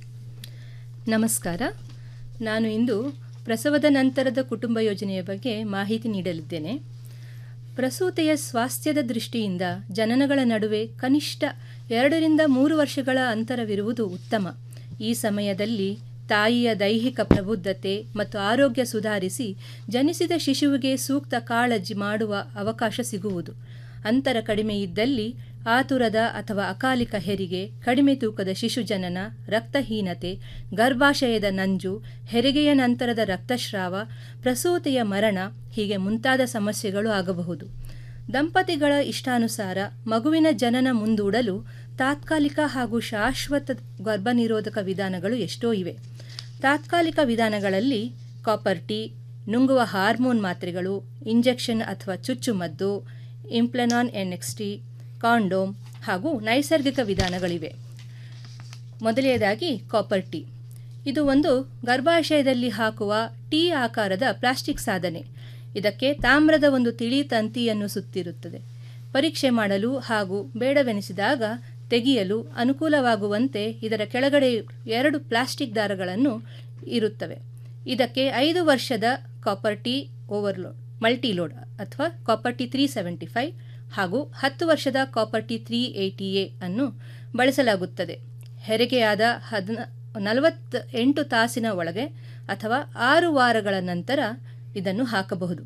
Speaker 9: ನಮಸ್ಕಾರ ನಾನು ಇಂದು ಪ್ರಸವದ ನಂತರದ ಕುಟುಂಬ ಯೋಜನೆಯ ಬಗ್ಗೆ ಮಾಹಿತಿ ನೀಡಲಿದ್ದೇನೆ ಪ್ರಸೂತೆಯ ಸ್ವಾಸ್ಥ್ಯದ ದೃಷ್ಟಿಯಿಂದ ಜನನಗಳ ನಡುವೆ ಕನಿಷ್ಠ ಎರಡರಿಂದ ಮೂರು ವರ್ಷಗಳ ಅಂತರವಿರುವುದು ಉತ್ತಮ ಈ ಸಮಯದಲ್ಲಿ ತಾಯಿಯ ದೈಹಿಕ ಪ್ರಬುದ್ಧತೆ ಮತ್ತು ಆರೋಗ್ಯ ಸುಧಾರಿಸಿ ಜನಿಸಿದ ಶಿಶುವಿಗೆ ಸೂಕ್ತ ಕಾಳಜಿ ಮಾಡುವ ಅವಕಾಶ ಸಿಗುವುದು ಅಂತರ ಕಡಿಮೆ ಇದ್ದಲ್ಲಿ ಆತುರದ ಅಥವಾ ಅಕಾಲಿಕ ಹೆರಿಗೆ ಕಡಿಮೆ ತೂಕದ ಶಿಶು ಜನನ ರಕ್ತಹೀನತೆ ಗರ್ಭಾಶಯದ ನಂಜು ಹೆರಿಗೆಯ ನಂತರದ ರಕ್ತಸ್ರಾವ ಪ್ರಸೂತಿಯ ಮರಣ ಹೀಗೆ ಮುಂತಾದ ಸಮಸ್ಯೆಗಳು ಆಗಬಹುದು ದಂಪತಿಗಳ ಇಷ್ಟಾನುಸಾರ ಮಗುವಿನ ಜನನ ಮುಂದೂಡಲು ತಾತ್ಕಾಲಿಕ ಹಾಗೂ ಶಾಶ್ವತ ಗರ್ಭನಿರೋಧಕ ವಿಧಾನಗಳು ಎಷ್ಟೋ ಇವೆ ತಾತ್ಕಾಲಿಕ ವಿಧಾನಗಳಲ್ಲಿ ಕಾಪರ್ ಟೀ ನುಂಗುವ ಹಾರ್ಮೋನ್ ಮಾತ್ರೆಗಳು ಇಂಜೆಕ್ಷನ್ ಅಥವಾ ಚುಚ್ಚುಮದ್ದು ಇಂಪ್ಲೆನಾನ್ ಎನ್ಎಕ್ಸ್ಟಿ ಕಾಂಡೋಮ್ ಹಾಗೂ ನೈಸರ್ಗಿಕ ವಿಧಾನಗಳಿವೆ ಮೊದಲನೆಯದಾಗಿ ಕಾಪರ್ ಟೀ ಇದು ಒಂದು ಗರ್ಭಾಶಯದಲ್ಲಿ ಹಾಕುವ ಟೀ ಆಕಾರದ ಪ್ಲಾಸ್ಟಿಕ್ ಸಾಧನೆ ಇದಕ್ಕೆ ತಾಮ್ರದ ಒಂದು ತಿಳಿ ತಂತಿಯನ್ನು ಸುತ್ತಿರುತ್ತದೆ ಪರೀಕ್ಷೆ ಮಾಡಲು ಹಾಗೂ ಬೇಡವೆನಿಸಿದಾಗ ತೆಗೆಯಲು ಅನುಕೂಲವಾಗುವಂತೆ ಇದರ ಕೆಳಗಡೆ ಎರಡು ಪ್ಲಾಸ್ಟಿಕ್ ದಾರಗಳನ್ನು ಇರುತ್ತವೆ ಇದಕ್ಕೆ ಐದು ವರ್ಷದ ಕಾಪರ್ ಟೀ ಓವರ್ಲೋಡ್ ಮಲ್ಟಿಲೋಡ್ ಅಥವಾ copper T three seventy five ಹಾಗೂ ಹತ್ತು ವರ್ಷದ copper T three eighty A ಅನ್ನು ಬಳಸಲಾಗುತ್ತದೆ ಹೆರಿಗೆಯಾದ ಹದಿನ ನಲವತ್ತ ಎಂಟು ತಾಸಿನ ಒಳಗೆ ಅಥವಾ ಆರು ವಾರಗಳ ನಂತರ ಇದನ್ನು ಹಾಕಬಹುದು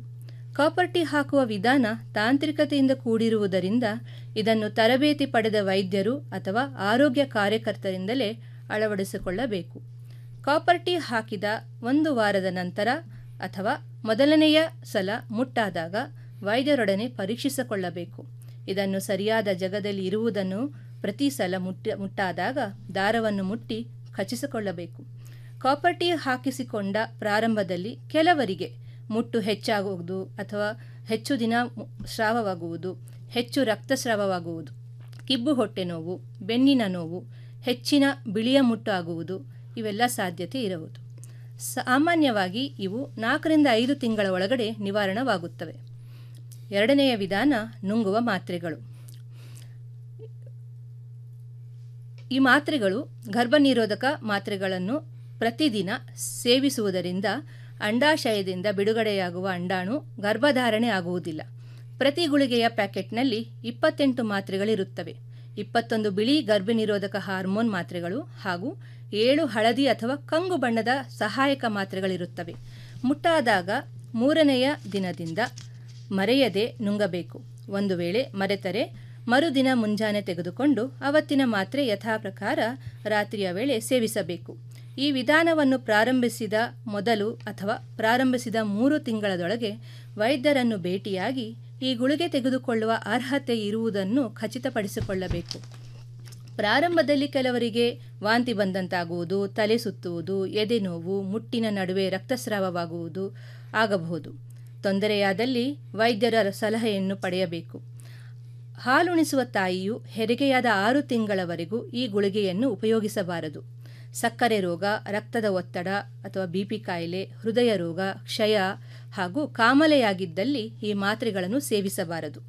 Speaker 9: ಕಾಪರ್ಟಿ ಹಾಕುವ ವಿಧಾನ ತಾಂತ್ರಿಕತೆಯಿಂದ ಕೂಡಿರುವುದರಿಂದ ಇದನ್ನು ತರಬೇತಿ ಪಡೆದ ವೈದ್ಯರು ಅಥವಾ ಆರೋಗ್ಯ ಕಾರ್ಯಕರ್ತರಿಂದಲೇ ಅಳವಡಿಸಿಕೊಳ್ಳಬೇಕು ಕಾಪರ್ಟಿ ಹಾಕಿದ ಒಂದು ವಾರದ ನಂತರ ಅಥವಾ ಮೊದಲನೆಯ ಸಲ ಮುಟ್ಟಾದಾಗ ವೈದ್ಯರೊಡನೆ ಪರೀಕ್ಷಿಸಿಕೊಳ್ಳಬೇಕು ಇದನ್ನು ಸರಿಯಾದ ಜಗದಲ್ಲಿ ಇರುವುದನ್ನು ಪ್ರತಿ ಸಲ ಮುಟ್ಟ ಮುಟ್ಟಾದಾಗ ದಾರವನ್ನು ಮುಟ್ಟಿ ಖಚಿಸಿಕೊಳ್ಳಬೇಕು ಕಾಪರ್ಟಿ ಹಾಕಿಸಿಕೊಂಡ ಪ್ರಾರಂಭದಲ್ಲಿ ಕೆಲವರಿಗೆ ಮುಟ್ಟು ಹೆಚ್ಚಾಗುವುದು ಅಥವಾ ಹೆಚ್ಚು ದಿನ ಮು- ಸ್ರಾವವಾಗುವುದು ಹೆಚ್ಚು ರಕ್ತಸ್ರಾವವಾಗುವುದು ಕಿಬ್ಬು ಹೊಟ್ಟೆ ನೋವು ಬೆನ್ನಿನ ನೋವು ಹೆಚ್ಚಿನ ಬಿಳಿಯ ಮುಟ್ಟು ಆಗುವುದು ಇವೆಲ್ಲ ಸಾಧ್ಯತೆ ಇರುವುದು ಸಾಮಾನ್ಯವಾಗಿ ಇವು ನಾಲ್ಕರಿಂದ ಐದು ತಿಂಗಳ ಒಳಗಡೆ ನಿವಾರಣವಾಗುತ್ತವೆ ಎರಡನೆಯ ವಿಧಾನ ನುಂಗುವ ಮಾತ್ರೆಗಳು ಈ ಮಾತ್ರೆಗಳು ಗರ್ಭನಿರೋಧಕ ಮಾತ್ರೆಗಳನ್ನು ಪ್ರತಿದಿನ ಸೇವಿಸುವುದರಿಂದ ಅಂಡಾಶಯದಿಂದ ಬಿಡುಗಡೆಯಾಗುವ ಅಂಡಾಣು ಗರ್ಭಧಾರಣೆ ಆಗುವುದಿಲ್ಲ ಪ್ರತಿ ಗುಳಿಗೆಯ ಪ್ಯಾಕೆಟ್ನಲ್ಲಿ ಇಪ್ಪತ್ತೆಂಟು ಮಾತ್ರೆಗಳಿರುತ್ತವೆ ಇಪ್ಪತ್ತೊಂದು ಬಿಳಿ ಗರ್ಭನಿರೋಧಕ ಹಾರ್ಮೋನ್ ಮಾತ್ರೆಗಳು ಹಾಗೂ ಏಳು ಹಳದಿ ಅಥವಾ ಕಂಗು ಬಣ್ಣದ ಸಹಾಯಕ ಮಾತ್ರೆಗಳಿರುತ್ತವೆ ಮುಟ್ಟಾದಾಗ ಮೂರನೆಯ ದಿನದಿಂದ ಮರೆಯದೆ ನುಂಗಬೇಕು ಒಂದು ವೇಳೆ ಮರೆತರೆ ಮರುದಿನ ಮುಂಜಾನೆ ತೆಗೆದುಕೊಂಡು ಅವತ್ತಿನ ಮಾತ್ರೆ ಯಥಾಪ್ರಕಾರ ರಾತ್ರಿಯ ವೇಳೆ ಸೇವಿಸಬೇಕು ಈ ವಿಧಾನವನ್ನು ಪ್ರಾರಂಭಿಸಿದ ಮೊದಲು ಅಥವಾ ಪ್ರಾರಂಭಿಸಿದ ಮೂರು ತಿಂಗಳದೊಳಗೆ ವೈದ್ಯರನ್ನು ಭೇಟಿಯಾಗಿ ಈ ಗುಳಿಗೆ ತೆಗೆದುಕೊಳ್ಳುವ ಅರ್ಹತೆ ಇರುವುದನ್ನು ಖಚಿತಪಡಿಸಿಕೊಳ್ಳಬೇಕು ಪ್ರಾರಂಭದಲ್ಲಿ ಕೆಲವರಿಗೆ ವಾಂತಿ ಬಂದಂತಾಗುವುದು ತಲೆ ಸುತ್ತುವುದು ಎದೆ ನೋವು ಮುಟ್ಟಿನ ನಡುವೆ ರಕ್ತಸ್ರಾವವಾಗುವುದು ಆಗಬಹುದು ತೊಂದರೆಯಾದಲ್ಲಿ ವೈದ್ಯರ ಸಲಹೆಯನ್ನು ಪಡೆಯಬೇಕು ಹಾಲುಣಿಸುವ ತಾಯಿಯು ಹೆರಿಗೆಯಾದ ಆರು ತಿಂಗಳವರೆಗೂ ಈ ಗುಳಿಗೆಯನ್ನು ಉಪಯೋಗಿಸಬಾರದು ಸಕ್ಕರೆ ರೋಗ ರಕ್ತದ ಒತ್ತಡ ಅಥವಾ ಬಿಪಿ ಕಾಯಿಲೆ ಹೃದಯ ರೋಗ ಕ್ಷಯ ಹಾಗೂ ಕಾಮಲೆಯಾಗಿದ್ದಲ್ಲಿ ಈ ಮಾತ್ರೆಗಳನ್ನು ಸೇವಿಸಬಾರದು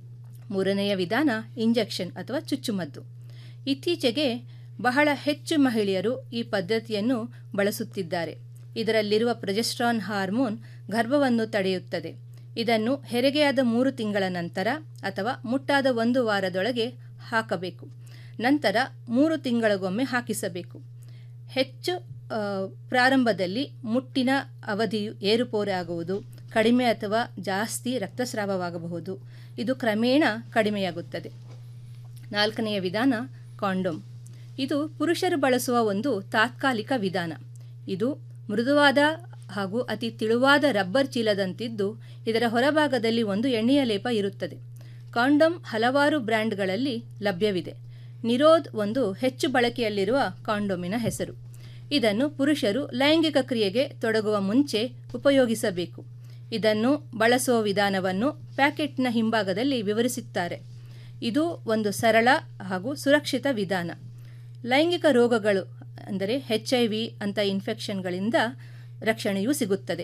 Speaker 9: ಮೂರನೆಯ ವಿಧಾನ ಇಂಜೆಕ್ಷನ್ ಅಥವಾ ಚುಚ್ಚುಮದ್ದು ಇತ್ತೀಚೆಗೆ ಬಹಳ ಹೆಚ್ಚು ಮಹಿಳೆಯರು ಈ ಪದ್ಧತಿಯನ್ನು ಬಳಸುತ್ತಿದ್ದಾರೆ ಇದರಲ್ಲಿರುವ ಪ್ರೊಜೆಸ್ಟ್ರಾನ್ ಹಾರ್ಮೋನ್ ಗರ್ಭವನ್ನು ತಡೆಯುತ್ತದೆ ಇದನ್ನು ಹೆರಿಗೆಯಾದ ಮೂರು ತಿಂಗಳ ನಂತರ ಅಥವಾ ಮುಟ್ಟಾದ ಒಂದು ವಾರದೊಳಗೆ ಹಾಕಬೇಕು ನಂತರ ಮೂರು ತಿಂಗಳಿಗೊಮ್ಮೆ ಹಾಕಿಸಬೇಕು ಹೆಚ್ಚು ಆ, ಪ್ರಾರಂಭದಲ್ಲಿ ಮುಟ್ಟಿನ ಅವಧಿಯು ಏರುಪೋರಾಗುವುದು ಕಡಿಮೆ ಅಥವಾ ಜಾಸ್ತಿ ರಕ್ತಸ್ರಾವವಾಗಬಹುದು ಇದು ಕ್ರಮೇಣ ಕಡಿಮೆಯಾಗುತ್ತದೆ ನಾಲ್ಕನೆಯ ವಿಧಾನ ಕಾಂಡೋಮ್ ಇದು ಪುರುಷರು ಬಳಸುವ ಒಂದು ತಾತ್ಕಾಲಿಕ ವಿಧಾನ ಇದು ಮೃದುವಾದ ಹಾಗೂ ಅತಿ ತಿಳುವಾದ ರಬ್ಬರ್ ಚೀಲದಂತಿದ್ದು ಇದರ ಹೊರಭಾಗದಲ್ಲಿ ಒಂದು ಎಣ್ಣೆಯ ಲೇಪ ಇರುತ್ತದೆ ಕಾಂಡೋಮ್ ಹಲವಾರು ಬ್ರ್ಯಾಂಡ್ಗಳಲ್ಲಿ ಲಭ್ಯವಿದೆ ನಿರೋಧ್ ಒಂದು ಹೆಚ್ಚು ಬಳಕೆಯಲ್ಲಿರುವ ಕಾಂಡೋಮಿನ ಹೆಸರು ಇದನ್ನು ಪುರುಷರು ಲೈಂಗಿಕ ಕ್ರಿಯೆಗೆ ತೊಡಗುವ ಮುಂಚೆ ಉಪಯೋಗಿಸಬೇಕು ಇದನ್ನು ಬಳಸುವ ವಿಧಾನವನ್ನು ಪ್ಯಾಕೆಟ್ನ ಹಿಂಭಾಗದಲ್ಲಿ ವಿವರಿಸುತ್ತಾರೆ ಇದು ಒಂದು ಸರಳ ಹಾಗೂ ಸುರಕ್ಷಿತ ವಿಧಾನ ಲೈಂಗಿಕ ರೋಗಗಳು ಅಂದರೆ ಎಚ್ ಐ ವಿ ಅಂತ ಇನ್ಫೆಕ್ಷನ್ಗಳಿಂದ ರಕ್ಷಣೆಯೂ ಸಿಗುತ್ತದೆ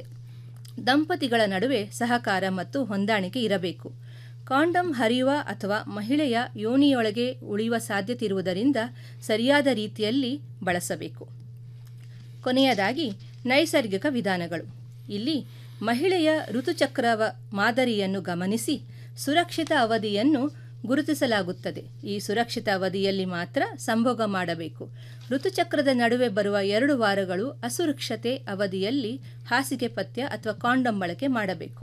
Speaker 9: ದಂಪತಿಗಳ ನಡುವೆ ಸಹಕಾರ ಮತ್ತು ಹೊಂದಾಣಿಕೆ ಇರಬೇಕು ಕಾಂಡಮ್ ಹರಿಯುವ ಅಥವಾ ಮಹಿಳೆಯ ಯೋನಿಯೊಳಗೆ ಉಳಿಯುವ ಸಾಧ್ಯತೆ ಇರುವುದರಿಂದ ಸರಿಯಾದ ರೀತಿಯಲ್ಲಿ ಬಳಸಬೇಕು ಕೊನೆಯದಾಗಿ ನೈಸರ್ಗಿಕ ವಿಧಾನಗಳು ಇಲ್ಲಿ ಮಹಿಳೆಯ ಋತುಚಕ್ರವ ಮಾದರಿಯನ್ನು ಗಮನಿಸಿ ಸುರಕ್ಷಿತ ಅವಧಿಯನ್ನು ಗುರುತಿಸಲಾಗುತ್ತದೆ ಈ ಸುರಕ್ಷಿತ ಅವಧಿಯಲ್ಲಿ ಮಾತ್ರ ಸಂಭೋಗ ಮಾಡಬೇಕು ಋತುಚಕ್ರದ ನಡುವೆ ಬರುವ ಎರಡು ವಾರಗಳು ಅಸುರಕ್ಷತೆ ಅವಧಿಯಲ್ಲಿ ಹಾಸಿಗೆ ಪಥ್ಯ ಅಥವಾ ಕಾಂಡಮ್ ಬಳಕೆ ಮಾಡಬೇಕು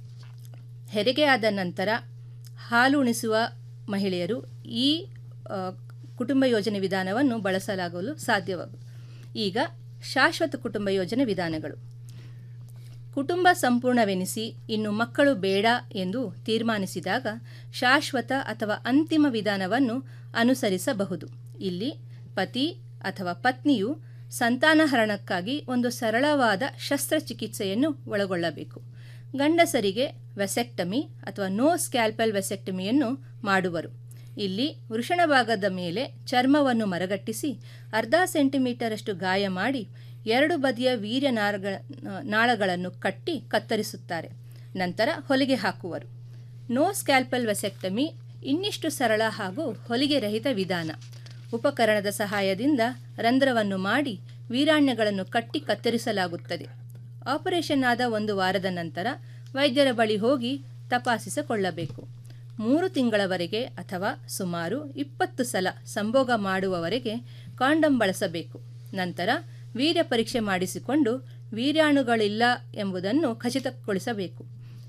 Speaker 9: ಹೆರಿಗೆಯಾದ ನಂತರ ಹಾಲು ಉಣಿಸುವ ಮಹಿಳೆಯರು ಈ ಆ, ಕುಟುಂಬ ಯೋಜನೆ ವಿಧಾನವನ್ನು ಬಳಸಲಾಗಲು ಸಾಧ್ಯವಾಗುವುದು ಈಗ ಶಾಶ್ವತ ಕುಟುಂಬ ಯೋಜನೆ ವಿಧಾನಗಳು ಕುಟುಂಬ ಸಂಪೂರ್ಣವೆನಿಸಿ ಇನ್ನು ಮಕ್ಕಳು ಬೇಡ ಎಂದು ತೀರ್ಮಾನಿಸಿದಾಗ ಶಾಶ್ವತ ಅಥವಾ ಅಂತಿಮ ವಿಧಾನವನ್ನು ಅನುಸರಿಸಬಹುದು ಇಲ್ಲಿ ಪತಿ ಅಥವಾ ಪತ್ನಿಯು ಸಂತಾನಹರಣಕ್ಕಾಗಿ ಒಂದು ಸರಳವಾದ ಶಸ್ತ್ರಚಿಕಿತ್ಸೆಯನ್ನು ಒಳಗೊಳ್ಳಬೇಕು ಗಂಡಸರಿಗೆ ವೆಸೆಕ್ಟಮಿ ಅಥವಾ ನೋ ಸ್ಕ್ಯಾಲ್ಪಲ್ ವೆಸೆಕ್ಟಮಿಯನ್ನು ಮಾಡುವರು ಇಲ್ಲಿ ವೃಷಣ ಭಾಗದ ಮೇಲೆ ಚರ್ಮವನ್ನು ಮರಗಟ್ಟಿಸಿ ಅರ್ಧ ಸೆಂಟಿಮೀಟರಷ್ಟು ಗಾಯ ಮಾಡಿ ಎರಡು ಬದಿಯ ವೀರ್ಯ ನಾರಗಳ ನಾಳಗಳನ್ನು ಕಟ್ಟಿ ಕತ್ತರಿಸುತ್ತಾರೆ ನಂತರ ಹೊಲಿಗೆ ಹಾಕುವರು ನೋ ಸ್ಕ್ಯಾಲ್ಪಲ್ ವೆಸೆಕ್ಟಮಿ ಇನ್ನಿಷ್ಟು ಸರಳ ಹಾಗೂ ಹೊಲಿಗೆ ರಹಿತ ವಿಧಾನ ಉಪಕರಣದ ಸಹಾಯದಿಂದ ರಂಧ್ರವನ್ನು ಮಾಡಿ ವೀರಾಣ್ಯಗಳನ್ನು ಕಟ್ಟಿ ಕತ್ತರಿಸಲಾಗುತ್ತದೆ ಆಪರೇಷನ್ ಆದ ಒಂದು ವಾರದ ನಂತರ ವೈದ್ಯರ ಬಳಿ ಹೋಗಿ ತಪಾಸಿಸಿಕೊಳ್ಳಬೇಕು ಮೂರು ತಿಂಗಳವರೆಗೆ ಅಥವಾ ಸುಮಾರು ಇಪ್ಪತ್ತು ಸಲ ಸಂಭೋಗ ಮಾಡುವವರೆಗೆ ಕಾಂಡಮ್ ಬಳಸಬೇಕು ನಂತರ ವೀರ್ಯ ಪರೀಕ್ಷೆ ಮಾಡಿಸಿಕೊಂಡು ವೀರ್ಯಾಣುಗಳಿಲ್ಲ ಎಂಬುದನ್ನು ಖಚಿತಗೊಳಿಸಬೇಕು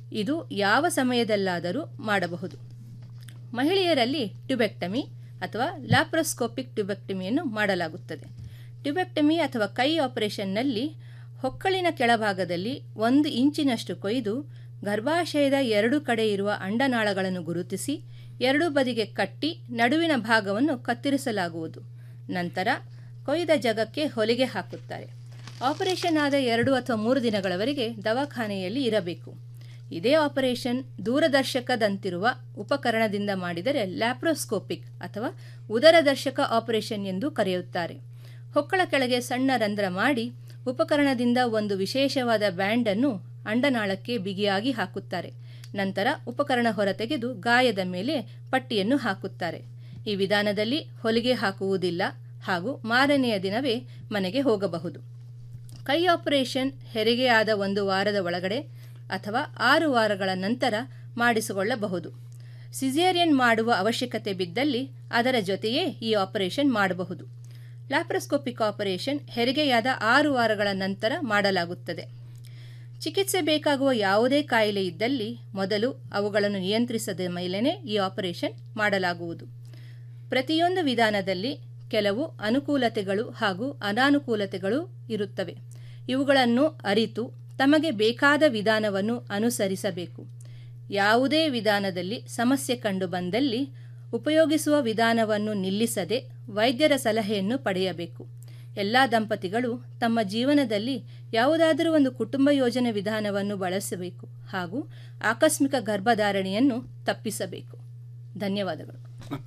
Speaker 9: ಇದು ಯಾವ ಸಮಯದಲ್ಲಾದರೂ ಮಾಡಬಹುದು ಮಹಿಳೆಯರಲ್ಲಿ ಟ್ಯುಬೆಕ್ಟಮಿ ಅಥವಾ ಲ್ಯಾಪ್ರೋಸ್ಕೋಪಿಕ್ ಟ್ಯುಬೆಕ್ಟಮಿಯನ್ನು ಮಾಡಲಾಗುತ್ತದೆ ಟ್ಯುಬೆಕ್ಟಮಿ ಅಥವಾ ಕೈ ಆಪರೇಷನ್ನಲ್ಲಿ ಹೊಕ್ಕಳಿನ ಕೆಳಭಾಗದಲ್ಲಿ ಒಂದು ಇಂಚಿನಷ್ಟು ಕೊಯ್ದು ಗರ್ಭಾಶಯದ ಎರಡು ಕಡೆ ಇರುವ ಅಂಡನಾಳಗಳನ್ನು ಗುರುತಿಸಿ ಎರಡೂ ಬದಿಗೆ ಕಟ್ಟಿ ನಡುವಿನ ಭಾಗವನ್ನು ಕತ್ತರಿಸಲಾಗುವುದು ನಂತರ ಕೊಯ್ದ ಜಗಕ್ಕೆ ಹೊಲಿಗೆ ಹಾಕುತ್ತಾರೆ ಆಪರೇಷನ್ ಆದ ಎರಡು ಅಥವಾ ಮೂರು ದಿನಗಳವರೆಗೆ ದವಾಖಾನೆಯಲ್ಲಿ ಇರಬೇಕು ಇದೇ ಆಪರೇಷನ್ ದೂರದರ್ಶಕದಂತಿರುವ ಉಪಕರಣದಿಂದ ಮಾಡಿದರೆ ಲ್ಯಾಪ್ರೋಸ್ಕೋಪಿಕ್ ಅಥವಾ ಉದರದರ್ಶಕ ಆಪರೇಷನ್ ಎಂದು ಕರೆಯುತ್ತಾರೆ ಹೊಕ್ಕಳ ಕೆಳಗೆ ಸಣ್ಣ ರಂಧ್ರ ಮಾಡಿ ಉಪಕರಣದಿಂದ ಒಂದು ವಿಶೇಷವಾದ ಬ್ಯಾಂಡನ್ನು ಅಂಡನಾಳಕ್ಕೆ ಬಿಗಿಯಾಗಿ ಹಾಕುತ್ತಾರೆ ನಂತರ ಉಪಕರಣ ಹೊರತೆಗೆದು ಗಾಯದ ಮೇಲೆ ಪಟ್ಟಿಯನ್ನು ಹಾಕುತ್ತಾರೆ ಈ ವಿಧಾನದಲ್ಲಿ ಹೊಲಿಗೆ ಹಾಕುವುದಿಲ್ಲ ಹಾಗೂ ಮಾರನೆಯ ದಿನವೇ ಮನೆಗೆ ಹೋಗಬಹುದು ಕೈ ಆಪರೇಷನ್ ಹೆರಿಗೆಯಾದ ಒಂದು ವಾರದ ಒಳಗಡೆ ಅಥವಾ ಆರು ವಾರಗಳ ನಂತರ ಮಾಡಿಸಿಕೊಳ್ಳಬಹುದು ಸಿಸೇರಿಯನ್ ಮಾಡುವ ಅವಶ್ಯಕತೆ ಬಿದ್ದಲ್ಲಿ ಅದರ ಜೊತೆಯೇ ಈ ಆಪರೇಷನ್ ಮಾಡಬಹುದು ಲ್ಯಾಪ್ರೋಸ್ಕೋಪಿಕ್ ಆಪರೇಷನ್ ಹೆರಿಗೆಯಾದ ಆರು ವಾರಗಳ ನಂತರ ಮಾಡಲಾಗುತ್ತದೆ ಚಿಕಿತ್ಸೆ ಬೇಕಾಗುವ ಯಾವುದೇ ಕಾಯಿಲೆ ಇದ್ದಲ್ಲಿ ಮೊದಲು ಅವುಗಳನ್ನು ನಿಯಂತ್ರಿಸದ ಮೇಲೇ ಈ ಆಪರೇಷನ್ ಮಾಡಲಾಗುವುದು ಪ್ರತಿಯೊಂದು ವಿಧಾನದಲ್ಲಿ ಕೆಲವು ಅನುಕೂಲತೆಗಳು ಹಾಗೂ ಅನಾನುಕೂಲತೆಗಳು ಇರುತ್ತವೆ ಇವುಗಳನ್ನು ಅರಿತು ತಮಗೆ ಬೇಕಾದ ವಿಧಾನವನ್ನು ಅನುಸರಿಸಬೇಕು ಯಾವುದೇ ವಿಧಾನದಲ್ಲಿ ಸಮಸ್ಯೆ ಕಂಡುಬಂದಲ್ಲಿ ಉಪಯೋಗಿಸುವ ವಿಧಾನವನ್ನು ನಿಲ್ಲಿಸದೆ ವೈದ್ಯರ ಸಲಹೆಯನ್ನು ಪಡೆಯಬೇಕು ಎಲ್ಲ ದಂಪತಿಗಳು ತಮ್ಮ ಜೀವನದಲ್ಲಿ ಯಾವುದಾದರೂ ಒಂದು ಕುಟುಂಬ ಯೋಜನೆ ವಿಧಾನವನ್ನು ಬಳಸಬೇಕು ಹಾಗೂ ಆಕಸ್ಮಿಕ ಗರ್ಭಧಾರಣೆಯನ್ನು ತಪ್ಪಿಸಬೇಕು ಧನ್ಯವಾದಗಳು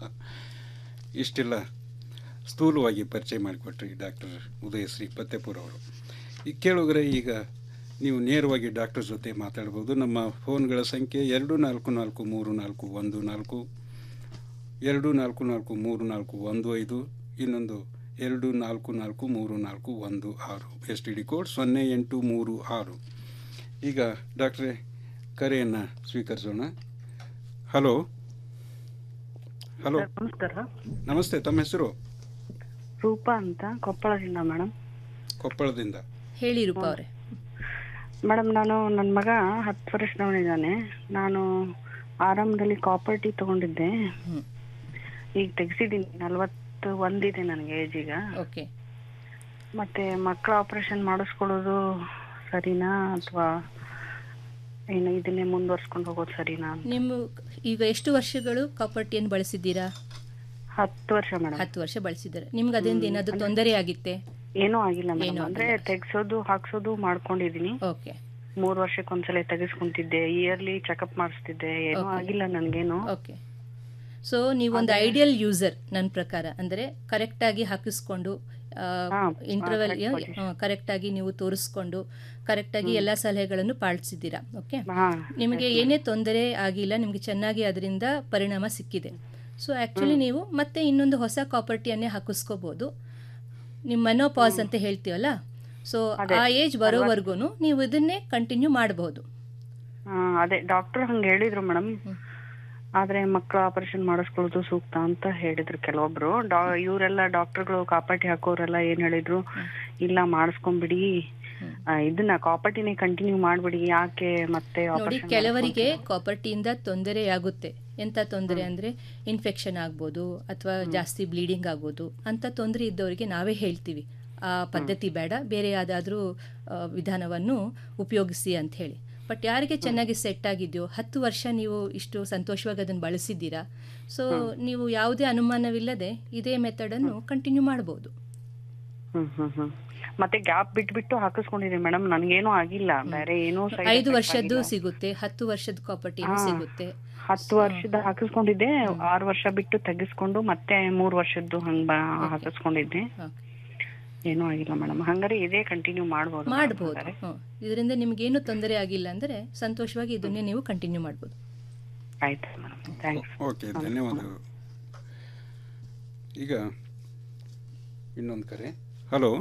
Speaker 4: ಇಷ್ಟೆಲ್ಲ ಸ್ಥೂಲವಾಗಿ ಪರಿಚಯ ಮಾಡಿಕೊಟ್ರಿ ಡಾಕ್ಟರ್ ಉದಯಶ್ರೀ ಪತ್ತೆಪುರ ಅವರು ಈ ಕೇಳುಗರೆ ಈಗ ನೀವು ನೇರವಾಗಿ ಡಾಕ್ಟರ್ ಜೊತೆ ಮಾತಾಡ್ಬೋದು ನಮ್ಮ ಫೋನ್ಗಳ ಸಂಖ್ಯೆ ಎರಡು ನಾಲ್ಕು ನಾಲ್ಕು ಮೂರು ನಾಲ್ಕು ಒಂದು ನಾಲ್ಕು ಎರಡು ನಾಲ್ಕು ನಾಲ್ಕು ಮೂರು ನಾಲ್ಕು ಒಂದು ಐದು ಇನ್ನೊಂದು ಎರಡು ನಾಲ್ಕು ನಾಲ್ಕು ಮೂರು ನಾಲ್ಕು ಒಂದು ಆರು ಎಸ್ ಟಿ ಡಿ ಕೋಡ್ ಸೊನ್ನೆ ಎಂಟು ಮೂರು ಆರು ಈಗ ಡಾಕ್ಟ್ರೇ ಕರೆಯನ್ನು ಸ್ವೀಕರಿಸೋಣ ಹಲೋ ಹಲೋ
Speaker 12: ನಮಸ್ಕಾರ
Speaker 4: ನಮಸ್ತೆ ತಮ್ಮ ಹೆಸರು
Speaker 12: ರೂಪಾ ಅಂತ ಕೊಪ್ಪಳದಿಂದ ಮೇಡಮ್
Speaker 4: ಕೊಪ್ಪಳದಿಂದ
Speaker 9: ಹೇಳಿ ರೂಪ ಅವರೇ
Speaker 12: ಮೇಡಮ್ ನಾನು ನನ್ನ ಮಗ ಹತ್ತು ವರ್ಷದವನಿದ್ದಾನೆ ನಾನು ಆರಂಭದಲ್ಲಿ ಕಾಪರ್ ಟೀ ತಗೊಂಡಿದ್ದೆ ಈಗ ತೆಗ್ಸಿದ್ದೀನಿ ನಲ್ವತ್ತು ಒಂದಿದೆ ನನಗೆ ಏಜ್ ಈಗ
Speaker 9: ಓಕೆ
Speaker 12: ಮತ್ತೆ ಮಕ್ಕಳ ಆಪರೇಷನ್ ಮಾಡಿಸ್ಕೊಳ್ಳೋದು ಸರಿನಾ ಅಥವಾ ಏನು ಇದನ್ನೇ ಮುಂದುವರ್ಸ್ಕೊಂಡು ಹೋಗೋದು ಸರಿನಾ ಅಂತ.
Speaker 9: ನಿಮ್ಮ ಈಗ ಎಷ್ಟು ವರ್ಷಗಳು ಕಾಪರ್ ಟೀಯನ್ನು ಬಳಸಿದ್ದೀರಾ
Speaker 12: ಹತ್ತು ವರ್ಷ ಮೇಡಮ್
Speaker 9: ಹತ್ತು ವರ್ಷ ಬಳಸಿದ್ದಾರೆ ನಿಮ್ಗೆ ಅದರಿಂದ ಏನಾದರೂ ತೊಂದರೆ ಆಗಿತ್ತೆ
Speaker 12: ಏನೂ ಆಗಿಲ್ಲ
Speaker 9: ಏನೂ
Speaker 12: ಮೇಡಮ್ ಅಂದ್ರೆ
Speaker 9: ಆಗಿಲ್ಲ.
Speaker 12: ತೆಗ್ಸೋದು ಹಾಕ್ಸೋದು ಮಾಡ್ಕೊಂಡಿದೀನಿ
Speaker 9: ಓಕೆ
Speaker 12: ಮೂರ್ ವರ್ಷಕ್ಕೊಂದ್ಸಲ ತೆಗೆಸ್ಕೊಂತಿದ್ದೆ ಇಯರ್ಲಿ ಚೆಕಪ್ ಮಾಡಿಸ್ತಿದ್ದೆ ಏನೂ
Speaker 9: Okay.
Speaker 12: ಆಗಿಲ್ಲ ನನ್ಗೇನು
Speaker 9: ಓಕೆ ಸೊ ನೀವೊಂದು ಐಡಿಯಲ್ ಯೂಸರ್ ನನ್ನ ಪ್ರಕಾರ ಅಂದರೆ ಕರೆಕ್ಟಾಗಿ ಹಾಕಿಸ್ಕೊಂಡು ಇಂಟರ್ವೆಲ್
Speaker 12: correct position.
Speaker 9: ಕರೆಕ್ಟಾಗಿ ನೀವು ತೋರಿಸ್ಕೊಂಡು ಕರೆಕ್ಟಾಗಿ
Speaker 12: ಹ್ಮ್.
Speaker 9: ಎಲ್ಲ ಸಲಹೆಗಳನ್ನು ಪಾಲಿಸಿದ್ದೀರಾ ಓಕೆ
Speaker 12: ಹಾ,
Speaker 9: ನಿಮಗೆ
Speaker 12: yes,
Speaker 9: ಏನೇ ತೊಂದರೆ ಆಗಿಲ್ಲ ನಿಮಗೆ ಚೆನ್ನಾಗಿ ಅದರಿಂದ ಪರಿಣಾಮ ಸಿಕ್ಕಿದೆ ಸೊ ಆ್ಯಕ್ಚುಲಿ
Speaker 12: ಹ್ಮ್.
Speaker 9: ನೀವು ಮತ್ತೆ ಇನ್ನೊಂದು ಹೊಸ ಕಾಪರ್ಟಿಯನ್ನೇ ಹಾಕಿಸ್ಕೋಬೋದು ನಿಮ್ಮ ಮನೋಪಾಸ್ ಅಂತ ಹೇಳ್ತೀವಲ್ಲ ಸೊ
Speaker 12: ಅದೇ,
Speaker 9: ಆ ಏಜ್ ಬರೋವರೆಗೂ ನೀವು ಇದನ್ನೇ ಕಂಟಿನ್ಯೂ ಮಾಡಬಹುದು
Speaker 12: ಆ, ಅದೇ ಡಾಕ್ಟರ್ ಹಂಗ ಹೇಳಿದ್ರು ಮೇಡಮ್ ಆದ್ರೆ ಮಕ್ಕಳ ಆಪರೇಷನ್ ಮಾಡಿಸ್ಕೊಳ್ಳೋದು ಸೂಕ್ತ ಅಂತ ಹೇಳಿದ್ರು ಕೆಲವೊಬ್ರು ಡಾ ಇವರೆಲ್ಲ ಡಾಕ್ಟರ್ಗಳು ಕಾಪಾಟಿ ಹಾಕೋರೆಲ್ಲ ಏನ್ ಹೇಳಿದ್ರು ಇಲ್ಲ ಮಾಡಿಸ್ಕೊಂಬಿಡಿ ಆ, ಇದನ್ನ ಕಾಪಾಟಿನೇ ಕಂಟಿನ್ಯೂ ಮಾಡ್ಬಿಡಿ ಯಾಕೆ ಮತ್ತೆ
Speaker 9: ನೋಡಿ
Speaker 12: ಆಪರೇಷನ್
Speaker 9: ಕೆಲವರಿಗೆ ಕಾಪರ್ಟಿಯಿಂದ ತೊಂದರೆಯಾಗುತ್ತೆ ಎಂಥ ತೊಂದರೆ ಅಂದರೆ ಇನ್ಫೆಕ್ಷನ್ ಆಗ್ಬೋದು ಅಥವಾ ಜಾಸ್ತಿ ಬ್ಲೀಡಿಂಗ್ ಆಗ್ಬೋದು ಅಂಥ ತೊಂದರೆ ಇದ್ದವರಿಗೆ ನಾವೇ ಹೇಳ್ತೀವಿ ಆ ಪದ್ಧತಿ ಬೇಡ ಬೇರೆ ಯಾವುದಾದ್ರೂ ವಿಧಾನವನ್ನು ಉಪಯೋಗಿಸಿ ಅಂತ ಹೇಳಿ ಬಟ್ ಯಾರಿಗೆ ಚೆನ್ನಾಗಿ ಸೆಟ್ ಆಗಿದೆಯೋ ಹತ್ತು ವರ್ಷ ನೀವು ಇಷ್ಟು ಸಂತೋಷವಾಗಿ ಅದನ್ನು ಬಳಸಿದ್ದೀರಾ ಸೊ ನೀವು ಯಾವುದೇ ಅನುಮಾನವಿಲ್ಲದೆ ಇದೇ ಮೆಥಡನ್ನು ಕಂಟಿನ್ಯೂ ಮಾಡ್ಬೋದು
Speaker 12: ಹ್ಮ್ ಹ್ಮ್ ಹ್ಮ್ ಮತ್ತೆ ಗ್ಯಾಪ್ ಬಿಟ್ಬಿಟ್ಟು ಹಾಕಿಸ್ಕೊಂಡಿದ್ದೀನಿ ಮೇಡಮ್ ನನ್ಗೇನು ಆಗಿಲ್ಲ ಬೇರೆ ಏನೂ side
Speaker 9: ಐದು
Speaker 12: effect
Speaker 9: ವರ್ಷದ್ದು
Speaker 12: ಆಗಿಲ್ಲ.
Speaker 9: ಸಿಗುತ್ತೆ ಹತ್ತು ವರ್ಷದ ಕಾಪರ್ಟಿನೂ
Speaker 12: ಹಾ.
Speaker 9: ಸಿಗುತ್ತೆ
Speaker 12: ಹತ್ತು ವರ್ಷದ ಹಾಕಿಸ್ಕೊಂಡಿದ್ದೆ ಆರು ವರ್ಷ ಬಿಟ್ಟು ತೆಗಿಸ್ಕೊಂಡು ಮತ್ತೆ ಮೂರ್ ವರ್ಷದ್ದು ಹಂಗ ಬ- ಹಾಕಿಸ್ಕೊಂಡಿದ್ದೆ ಏನೂ ಆಗಿಲ್ಲ ಮೇಡಮ್ ಹಂಗಾರೆ ಇದೇ ಕಂಟಿನ್ಯೂ ಮಾಡ್ಬೋದು madam
Speaker 9: ಮಾಡ್ಬೋದು
Speaker 12: ಹಾಗಾದ್ರೆ.
Speaker 9: ಹ್ಮ್. ಇದರಿಂದ ನಿಮಗೇನು ತೊಂದರೆ ಆಗಿಲ್ಲ ಅಂದರೆ ಸಂತೋಷವಾಗಿ ಇದನ್ನೇ ನೀವು ಕಂಟಿನ್ಯೂ ಮಾಡ್ಬೋದು
Speaker 12: ಆಯ್ತು ಮೇಡಮ್ ಥ್ಯಾಂಕ್ಸ್
Speaker 4: ಓಕೆ ಧನ್ಯವಾದಗಳು ಈಗ ಇನ್ನೊಂದು ಕರೆ ಹಲೋ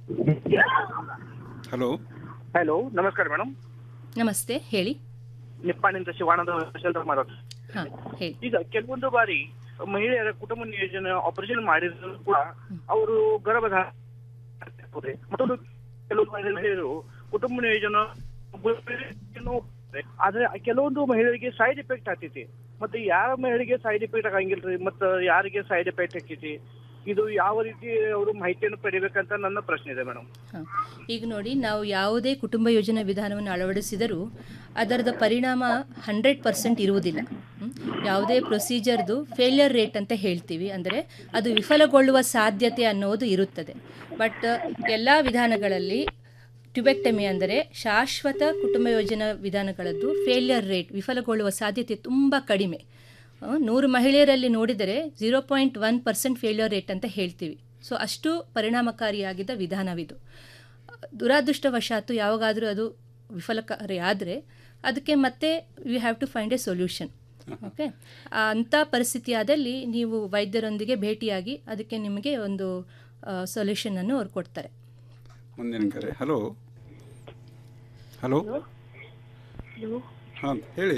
Speaker 4: ಹಲೋ
Speaker 13: ಹಲೋ ನಮಸ್ಕಾರ ಮೇಡಮ್
Speaker 9: ನಮಸ್ತೆ ಹೇಳಿ
Speaker 13: ನಿಪ್ಪಾಣಿಂದ ಶಿವಾನಂದ ಶೆಲ್ಟರ್ ಮಾತಾಡ್ತೀನಿ
Speaker 9: ಹಾಂ ಹೇಳಿ
Speaker 13: ಈಗ ಕೆಲವೊಂದು ಬಾರಿ ಮಹಿಳೆಯರ ಕುಟುಂಬ ನಿಯೋಜನೆ ಆಪರೇಷನ್ ಮಾಡಿದ್ರು ಕೂಡ ಅವರು ಗರ್ಭಧಾರಣೆ ಆಗ್ತದೆ. ಮತ್ತೊಂದು ಕೆಲವು ಮಹಿಳೆಯರು ಕುಟುಂಬ ನಿಯೋಜನ ಆದ್ರೆ ಕೆಲವೊಂದು ಮಹಿಳೆಯರಿಗೆ ಸೈಡ್ ಎಫೆಕ್ಟ್ ಆಗ್ತೈತಿ ಮತ್ತೆ ಯಾರ ಮಹಿಳೆಗೆ ಸೈಡ್ ಎಫೆಕ್ಟ್ ಆಗಂಗಿಲ್ರಿ ಮತ್ತ ಯಾರಿಗೆ ಸೈಡ್ ಎಫೆಕ್ಟ್ ಆಗ್ತೈತಿ ಇದು ಯಾವ ರೀತಿ ಅವರು ಮಾಹಿತಿಯನ್ನು ಪಡಿಬೇಕಂತ ನನ್ನ ಪ್ರಶ್ನೆ ಇದೆ ಮೇಡಮ್
Speaker 9: ಹಾಂ. ಈಗ ನೋಡಿ ನಾವು ಯಾವುದೇ ಕುಟುಂಬ ಯೋಜನಾ ವಿಧಾನವನ್ನು ಅಳವಡಿಸಿದರೂ ಅದರದ ಪರಿಣಾಮ ಹಂಡ್ರೆಡ್ ಪರ್ಸೆಂಟ್ ಇರುವುದಿಲ್ಲ ಹ್ಮ್? ಯಾವುದೇ ಪ್ರೊಸೀಜರ್ದು ಫೇಲ್ಯರ್ ರೇಟ್ ಅಂತ ಹೇಳ್ತೀವಿ ಅಂದರೆ ಅದು ವಿಫಲಗೊಳ್ಳುವ ಸಾಧ್ಯತೆ ಅನ್ನೋದು ಇರುತ್ತದೆ ಬಟ್ ಎಲ್ಲ ವಿಧಾನಗಳಲ್ಲಿ ಟ್ಯುಬೆಕ್ಟಮಿ ಅಂದರೆ ಶಾಶ್ವತ ಕುಟುಂಬ ಯೋಜನಾ ವಿಧಾನಗಳದ್ದು ಫೇಲ್ಯರ್ ರೇಟ್ ವಿಫಲಗೊಳ್ಳುವ ಸಾಧ್ಯತೆ ತುಂಬ ಕಡಿಮೆ ಆ, ನೂರು ಮಹಿಳೆಯರಲ್ಲಿ ನೋಡಿದರೆ zero point one percent failure rate ಅಂತ ಹೇಳ್ತೀವಿ ಸೊ ಅಷ್ಟು ಪರಿಣಾಮಕಾರಿಯಾಗಿದ್ದ ವಿಧಾನವಿದು ದುರಾದೃಷ್ಟವಶಾತ್ತು ಯಾವಾಗಾದರೂ ಅದು ವಿಫಲಕಾರಿ ಆದರೆ ಅದಕ್ಕೆ ಮತ್ತೆ you have to find a solution okay ಅಂಥ ಪರಿಸ್ಥಿತಿಯಾದಲ್ಲಿ ನೀವು ವೈದ್ಯರೊಂದಿಗೆ ಭೇಟಿಯಾಗಿ ಅದಕ್ಕೆ ನಿಮಗೆ ಒಂದು ಸೊಲ್ಯೂಷನನ್ನು ಅವ್ರು ಕೊಡ್ತಾರೆ
Speaker 4: ಮುಂದಿನ ಕರೆ ಹಲೋ ಹಲೋ ಹಾಂ ಹೇಳಿ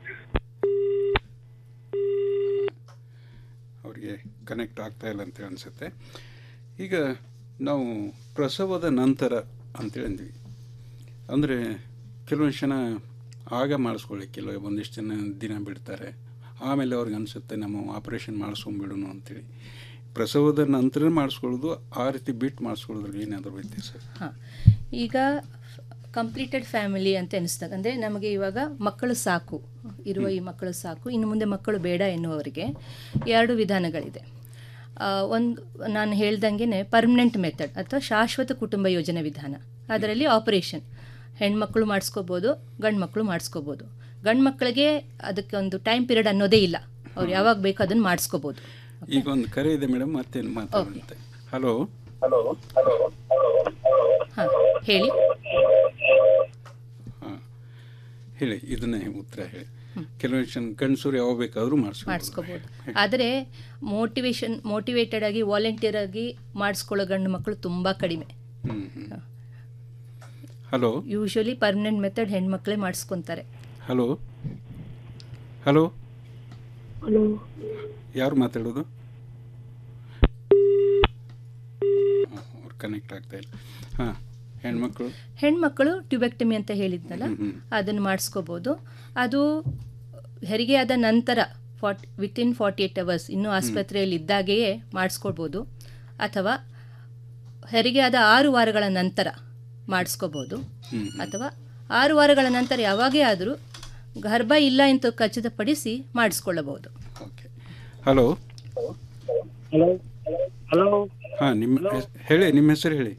Speaker 4: ಅವರಿಗೆ ಕನೆಕ್ಟ್ ಆಗ್ತಾ ಇಲ್ಲ ಅಂತ ಅನಿಸುತ್ತೆ ಈಗ ನಾವು ಪ್ರಸವದ ನಂತರ ಅಂತೇಳಿ ಅಂದ್ವಿ ಅಂದರೆ ಕೆಲವೊಂದು ಜನ ಆಗ ಮಾಡಿಸ್ಕೊಳ್ಳಿಕ್ಕಿಲ್ಲ ಒಂದಿಷ್ಟು ಜನ ದಿನ ಬಿಡ್ತಾರೆ ಆಮೇಲೆ ಅವ್ರಿಗೆ ಅನಿಸುತ್ತೆ ನಮ್ಮ ಆಪ್ರೇಷನ್ ಮಾಡಿಸ್ಕೊಂಬಿಡೋಣ ಅಂತೇಳಿ ಪ್ರಸವದ ನಂತರ ಮಾಡಿಸ್ಕೊಳ್ಳೋದು ಆ ರೀತಿ ಬಿಟ್ಟು ಮಾಡಿಸ್ಕೊಳ್ಳೋದ್ರಲ್ಲಿ ಏನಾದರೂ ವ್ಯತ್ಯಾಸ
Speaker 9: ಹಾಂ ಈಗ ಕಂಪ್ಲೀಟೆಡ್ ಫ್ಯಾಮಿಲಿ ಅಂತ ಎನಿಸ್ದಾಗ ಅಂದರೆ ನಮಗೆ ಇವಾಗ ಮಕ್ಕಳು ಸಾಕು ಇರುವ ಈ ಮಕ್ಕಳು ಸಾಕು ಇನ್ನು ಮುಂದೆ ಮಕ್ಕಳು ಬೇಡ ಎನ್ನುವವರಿಗೆ ಎರಡು ವಿಧಾನಗಳಿದೆ ಆ, ಒಂದು ನಾನು ಹೇಳ್ದಂಗೆ ಪರ್ಮನೆಂಟ್ ಮೆಥಡ್ ಅಥವಾ ಶಾಶ್ವತ ಕುಟುಂಬ ಯೋಜನೆ ವಿಧಾನ ಅದರಲ್ಲಿ ಆಪರೇಷನ್ ಹೆಣ್ಮಕ್ಳು ಮಾಡಿಸ್ಕೋಬೋದು ಗಂಡು ಮಕ್ಕಳು ಮಾಡಿಸ್ಕೋಬೋದು ಗಂಡು ಮಕ್ಕಳಿಗೆ ಅದಕ್ಕೆ ಒಂದು ಟೈಮ್ ಪೀರಿಯಡ್ ಅನ್ನೋದೇ ಇಲ್ಲ ಅವ್ರು ಯಾವಾಗ ಬೇಕೋ ಅದನ್ನು ಮಾಡಿಸ್ಕೋಬೋದು
Speaker 4: ಈಗ ಒಂದು ಕರೆ ಇದೆ ಮೇಡಮ್ ಮತ್ತೇನು ಮಾತಾಡುತ್ತೆ ಹಲೋ
Speaker 13: ಹಲೋ
Speaker 9: ಹಾಂ ಹೇಳಿ
Speaker 4: ಹಾಂ ಹೇಳಿ ಇದನ್ನೇ ಉತ್ತರ ಹೇಳಿ ಕೆಲವೊಂದು ಜನ ಗಂಡಸರು ಯಾವಾಗ ಬೇಕಾದರೂ ಮಾಡಿಸ್ಬೋದು
Speaker 9: ಮಾಡಿಸ್ಕೋಬೋದು ಆದರೆ ಮೋಟಿವೇಶನ್ ಮೋಟಿವೇಟೆಡ್ ಆಗಿ ವಾಲಂಟಿಯರ್ ಆಗಿ ಮಾಡಿಸ್ಕೊಳ್ಳೋ ಗಂಡು ಮಕ್ಕಳು ತುಂಬ ಕಡಿಮೆ
Speaker 4: ಹ್ಮ್, ಹ್ಮ್. ಹಲೋ
Speaker 9: ಯೂಶ್ವಲಿ ಪರ್ಮನೆಂಟ್ ಮೆಥಡ್ ಹೆಣ್ಮಕ್ಳೇ ಮಾಡಿಸ್ಕೊತಾರೆ
Speaker 4: ಹಲೋ ಹಲೋ
Speaker 13: ಹಲೋ
Speaker 4: ಯಾರು ಮಾತಾಡೋದು ಅವ್ರು ಕನೆಕ್ಟ್ ಆಗ್ತಾ ಇಲ್ಲ ಹಾಂ ಹೆಣ್ಮಕ್ಳು
Speaker 9: ಹೆಣ್ಮಕ್ಕಳು ಟ್ಯುಬೆಕ್ಟಮಿ ಅಂತ ಹೇಳಿದ್ನಲ್ಲ
Speaker 4: ಹ್ಮ್, ಹ್ಮ್.
Speaker 9: ಅದನ್ನು ಮಾಡಿಸ್ಕೋಬೋದು ಅದು ಹೆರಿಗೆ ಆದ ನಂತರ ಫಾರ್ಟ್ ವಿತಿನ್ ಫಾರ್ಟಿ ಏಟ್ ಅವರ್ಸ್ ಇನ್ನೂ ಆಸ್ಪತ್ರೆಯಲ್ಲಿ ಇದ್ದಾಗೆಯೇ ಮಾಡಿಸ್ಕೊಳ್ಬೋದು ಅಥವಾ ಹೆರಿಗೆ ಆದ ಆರು ವಾರಗಳ ನಂತರ ಮಾಡಿಸ್ಕೋಬೋದು
Speaker 4: ಹ್ಮ್.
Speaker 9: ಅಥವಾ ಆರು ವಾರಗಳ ನಂತರ ಯಾವಾಗೇ ಆದರೂ ಗರ್ಭ ಇಲ್ಲ ಅಂತ ಖಚಿತಪಡಿಸಿ ಮಾಡಿಸ್ಕೊಳ್ಳಬಹುದು
Speaker 4: ಹಲೋ
Speaker 13: ಹಲೋ ಹಲೋ
Speaker 4: ಹಾಂ ನಿಮ್ಮ ಹೆಸ್- ಹೇಳಿ ನಿಮ್ಮ ಹೆಸರು ಹೇಳಿ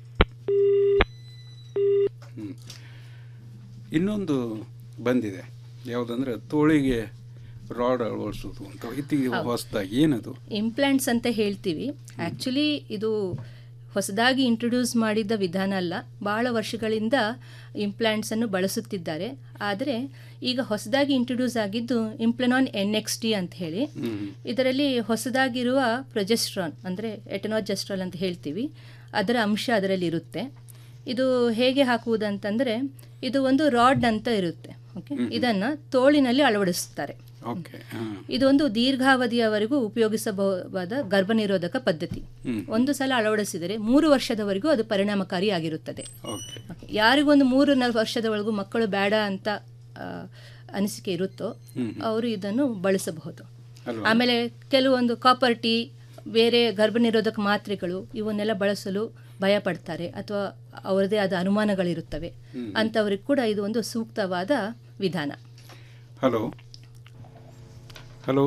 Speaker 4: ಹ್ಮ್. ಇನ್ನೊಂದು ಬಂದಿದೆ ಯಾವುದಂದ್ರೆ ತೋಳಿಗೆ ರಾಡ್ ಅಳವಡಿಸೋದು ಅಂತ ಇತ್ತೀಗೆ
Speaker 9: ಹೌದು.
Speaker 4: ಹೊಸದಾಗಿ ಏನದು
Speaker 9: ಇಂಪ್ಲಾಂಟ್ಸ್ ಅಂತ ಹೇಳ್ತೀವಿ ಆ್ಯಕ್ಚುಲಿ ಇದು ಹೊಸದಾಗಿ ಇಂಟ್ರೊಡ್ಯೂಸ್ ಮಾಡಿದ್ದ ವಿಧಾನ ಅಲ್ಲ ಭಾಳ ವರ್ಷಗಳಿಂದ ಇಂಪ್ಲಾಂಟ್ಸನ್ನು ಬಳಸುತ್ತಿದ್ದಾರೆ ಆದರೆ ಈಗ ಹೊಸದಾಗಿ ಇಂಟ್ರೊಡ್ಯೂಸ್ ಆಗಿದ್ದು ಇಂಪ್ಲನಾನ್ ಎನ್ ಎಕ್ಸ್ ಟಿ ಅಂತ ಹೇಳಿ ಇದರಲ್ಲಿ ಹೊಸದಾಗಿರುವ ಪ್ರೊಜೆಸ್ಟ್ರಾನ್ ಅಂದರೆ ಎಟನಾಜೆಸ್ಟ್ರಾಲ್ ಅಂತ ಹೇಳ್ತೀವಿ ಅದರ ಅಂಶ ಅದರಲ್ಲಿ ಇರುತ್ತೆ ಇದು ಹೇಗೆ ಹಾಕುವುದಂತಂದರೆ ಇದು ಒಂದು ರಾಡ್ ಅಂತ ಇರುತ್ತೆ ಓಕೆ ಇದನ್ನು ತೋಳಿನಲ್ಲಿ ಅಳವಡಿಸುತ್ತಾರೆ
Speaker 4: ಓಕೆ ಹಾಂ
Speaker 9: ಇದು ಒಂದು ದೀರ್ಘಾವಧಿಯವರೆಗೂ ಉಪಯೋಗಿಸಬಹುದಾದ ಗರ್ಭನಿರೋಧಕ ಪದ್ಧತಿ
Speaker 4: ಹ್ಮ್.
Speaker 9: ಒಂದು ಸಲ ಅಳವಡಿಸಿದರೆ ಮೂರು ವರ್ಷದವರೆಗೂ ಅದು ಪರಿಣಾಮಕಾರಿಯಾಗಿರುತ್ತದೆ
Speaker 4: ಓಕೆ
Speaker 9: Okay. ಯಾರಿಗೊಂದು ಮೂರು ನಾಲ್ಕು ವರ್ಷದವರೆಗೂ ಮಕ್ಕಳು ಬೇಡ ಅಂತ ಆ, ಅನಿಸಿಕೆ ಇರುತ್ತೋ
Speaker 4: ಹ್ಮ್.
Speaker 9: ಅವರು ಇದನ್ನು ಬಳಸಬಹುದು
Speaker 4: ಅಲ್ವಾ?
Speaker 9: ಆಮೇಲೆ ಕೆಲವೊಂದು ಕಾಪರ್ ಟೀ ಬೇರೆ ಗರ್ಭನಿರೋಧಕ ಮಾತ್ರೆಗಳು ಇವನ್ನೆಲ್ಲ ಬಳಸಲು ಭಯ ಪಡ್ತಾರೆ ಅಥವಾ ಅವರದೇ ಆದ ಅನುಮಾನಗಳಿರುತ್ತವೆ
Speaker 4: ಹ್ಮ್.
Speaker 9: ಅಂಥವ್ರಿಗೆ ಕೂಡ ಇದು ಒಂದು ಸೂಕ್ತವಾದ ವಿಧಾನ
Speaker 4: ಹಲೋ ಹಲೋ